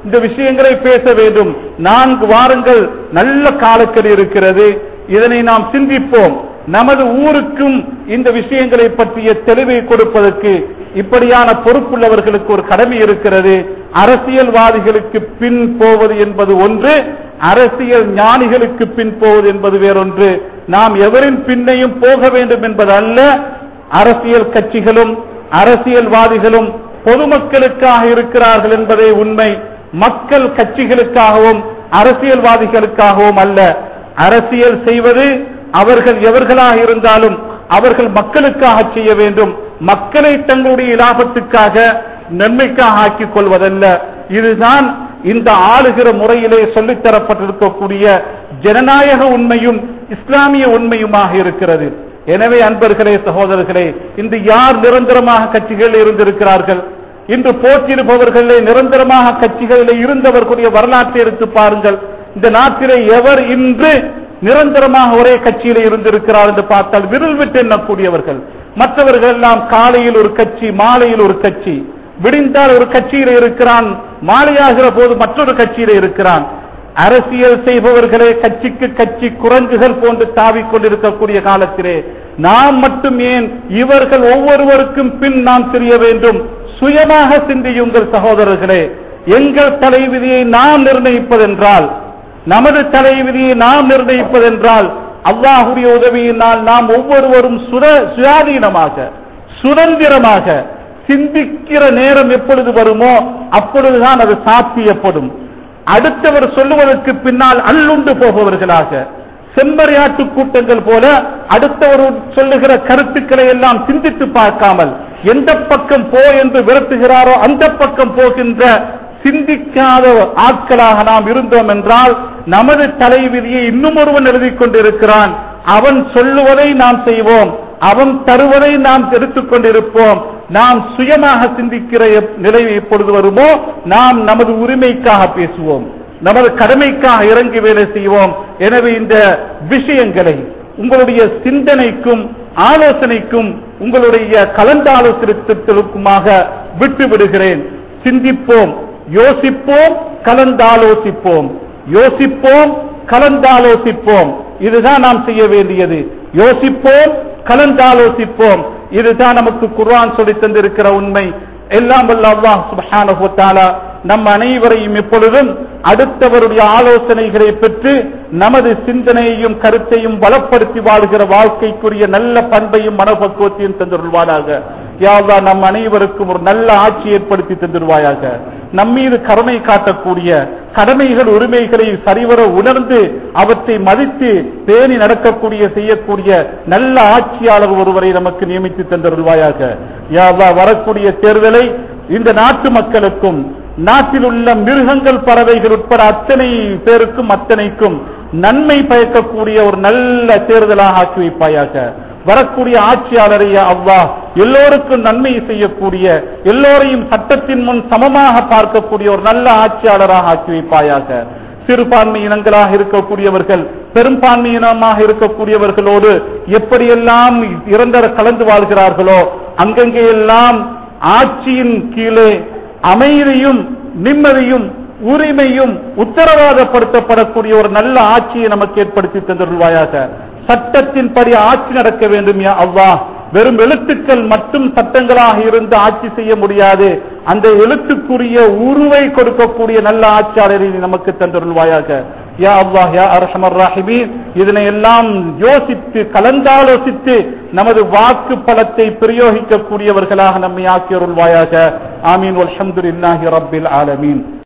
இந்த விஷயங்களை பேச வேண்டும் நான்கு வாரங்கள் நல்ல காலக்கெடு இருக்கிறது இதனை நாம் சிந்திப்போம் நமது ஊருக்கும் இந்த விஷயங்களை பற்றிய தெளிவை கொடுப்பதற்கு இப்படியான பொறுப்புள்ளவர்களுக்கு ஒரு கடமை இருக்கிறது அரசியல்வாதிகளுக்கு பின் போவது என்பது ஒன்று அரசியல் ஞானிகளுக்கு பின் போவது என்பது வேறொன்று நாம் எவரின் பின்னையும் போக வேண்டும் என்பது அல்ல அரசியல் கட்சிகளும் அரசியல்வாதிகளும் பொதுமக்களுக்காக இருக்கிறார்கள் என்பதே உண்மை மக்கள் கட்சிகளுக்காகவும் அரசியல்வாதிகளுக்காகவும் அல்ல அரசியல் செய்வது அவர்கள் எவர்களாக இருந்தாலும் அவர்கள் மக்களுக்காக செய்ய வேண்டும் மக்களை தங்களுடைய லாபத்துக்காக நன்மைக்காக ஆக்கிக் கொள்வதல்ல இதுதான் இந்த ஆளுகிற முறையிலே சொல்லித் தரப்பட்டிருக்கக்கூடிய ஜனநாயக உண்மையும் இஸ்லாமிய உண்மையுமாக இருக்கிறது எனவே அன்பர்களே சகோதரர்களே இந்த யார் நிரந்தரமாக கட்சிகளில் இருந்திருக்கிறார்கள் இன்று போற்றிருப்பவர்களே நிரந்தரமாக கட்சிகளில் இருந்தவர்களுடைய வரலாற்றை எடுத்து பாருங்கள் இந்த நாட்டிலே எவர் இன்று நிரந்தரமாக ஒரே கட்சியில இருந்திருக்கிறார் என்று பார்த்தால் விரல் விட்டு எண்ணக்கூடியவர்கள் மற்றவர்கள் எல்லாம் காலையில் ஒரு கட்சி மாலையில் ஒரு கட்சி விடிந்தால் ஒரு கட்சியில இருக்கிறான் மாலையாகிற போது மற்றொரு கட்சியில இருக்கிறான் அரசியல் செய்பவர்களே கட்சிக்கு கட்சி குரங்குகள் போன்று தாவிக் கொண்டிருக்கக்கூடிய காலத்திலே நாம் மட்டும் ஏன் இவர்கள் ஒவ்வொருவருக்கும் பின் நாம் தெரிய வேண்டும் சுயமாக சிந்தியுங்கள் சகோதரர்களே எங்கள் தலைவிதியை நாம் நிர்ணயிப்பதென்றால் நமது தலைவிதியை நாம் நிர்ணயிப்பதென்றால் அல்லாஹுடைய உதவியினால் நாம் ஒவ்வொருவரும் சுர சுயாதீனமாக சுதந்திரமாக சிந்திக்கிற நேரம் எப்பொழுது வருமோ அப்பொழுதுதான் அது சாத்தியப்படும் அடுத்தவர் சொல்லுவதற்கு பின்னால் அள்ளுண்டு போபவர்களாக செம்மறியாட்டு கூட்டங்கள் போல அடுத்தவர் சொல்லுகிற கருத்துக்களை எல்லாம் சிந்தித்து பார்க்காமல் எந்த பக்கம் போ என்று விரட்டுகிறாரோ அந்த பக்கம் போகின்ற சிந்திக்காத ஆட்களாக நாம் இருந்தோம் என்றால் நமது தலைவிதியை இன்னும் ஒருவன் எழுதிக் கொண்டிருக்கிறான் அவன் சொல்லுவதை நாம் செய்வோம் அவன் தருவதை நாம் எடுத்துக் கொண்டிருப்போம் நாம் சுயமாக சிந்திக்கிற எப்- நிலை எப்பொழுது வருமோ நாம் நமது உரிமைக்காக பேசுவோம் நமது கடமைக்காக இறங்கி வேலை செய்வோம் எனவே இந்த விஷயங்களை உங்களுடைய சிந்தனைக்கும் ஆலோசனைக்கும் உங்களுடைய கலந்தாலோசனத்திற்குமாக விட்டு விடுகிறேன் சிந்திப்போம் யோசிப்போம் கலந்தாலோசிப்போம் யோசிப்போம் கலந்தாலோசிப்போம் இதுதான் நாம் செய்ய வேண்டியது யோசிப்போம் கலந்தாலோசிப்போம் இதுதான் நமக்கு குர்ஆன் சொல்லி தந்திருக்கிற உண்மை எல்லாம் வல்ல அல்லாஹ் சுப்ஹானஹு வ தஆலா நம் அனைவரையும் எப்பொழுதும் அடுத்தவருடைய ஆலோசனைகளை பெற்று நமது சிந்தனையையும் கருத்தையும் பலப்படுத்தி வாழ்கிற வாழ்க்கைக்குரிய நல்ல பண்பையும் மனப்பக்குவத்தையும் தந்துருவானாக யாவா நம் அனைவருக்கும் ஒரு நல்ல ஆட்சி ஏற்படுத்தி தந்துருவாயாக நம்மீது கருணை காட்டக்கூடிய கடமைகள் உரிமைகளை சரிவர உணர்ந்து அவற்றை மதித்து பேணி நடக்கக்கூடிய செய்யக்கூடிய நல்ல ஆட்சியாளர் ஒருவரை நமக்கு நியமித்து தந்தருள்வாயாக யாவா வரக்கூடிய தேர்தலை இந்த நாட்டு மக்களுக்கும் நாட்டில் உள்ள மிருகங்கள் பறவைகள் உட்பட அத்தனை பேருக்கும் அத்தனைக்கும் நன்மை பயக்கக்கூடிய ஒரு நல்ல தேர்தலாக ஆக்கி வைப்பாயாக வரக்கூடிய ஆட்சியாளரை அவ்வா எல்லோருக்கும் நன்மை செய்யக்கூடிய எல்லோரையும் சட்டத்தின் முன் சமமாக பார்க்கக்கூடிய ஒரு நல்ல ஆட்சியாளராக ஆக்கி வைப்பாயாக சிறுபான்மை இனங்களாக இருக்கக்கூடியவர்கள் பெரும்பான்மை இனமாக இருக்கக்கூடியவர்களோடு எப்படியெல்லாம் இறந்தர கலந்து வாழ்கிறார்களோ அங்கங்கே எல்லாம் ஆட்சியின் கீழே அமைதியும் நிம்மதியும் உரிமையும் உத்தரவாதப்படுத்தப்படக்கூடிய ஒரு நல்ல ஆட்சியை நமக்கு ஏற்படுத்தி தந்துள்வாயாக சட்டத்தின்படி ஆட்சி நடக்க வேண்டும் யா அல்லாஹ் வெறும் எழுத்துக்கள் மட்டும் சட்டங்களாக இருந்து ஆட்சி செய்ய முடியாது அந்த எழுத்துக்குரிய உருவை கொடுக்கக்கூடிய நல்ல ஆட்சியாளரை நீ நமக்கு தந்துள்வாயாக யா அல்லாஹ் யா அர்ஹமர் ராஹிமீன் இதனை எல்லாம் யோசித்து கலந்தாலோசித்து நமது வாக்கு பலத்தை பிரயோகிக்கக்கூடியவர்களாக நம்மை ஆக்கியருள்வாயாக ஆமீன் அல்ஹம்துலில்லாஹி ரப்பில் ஆலமீன்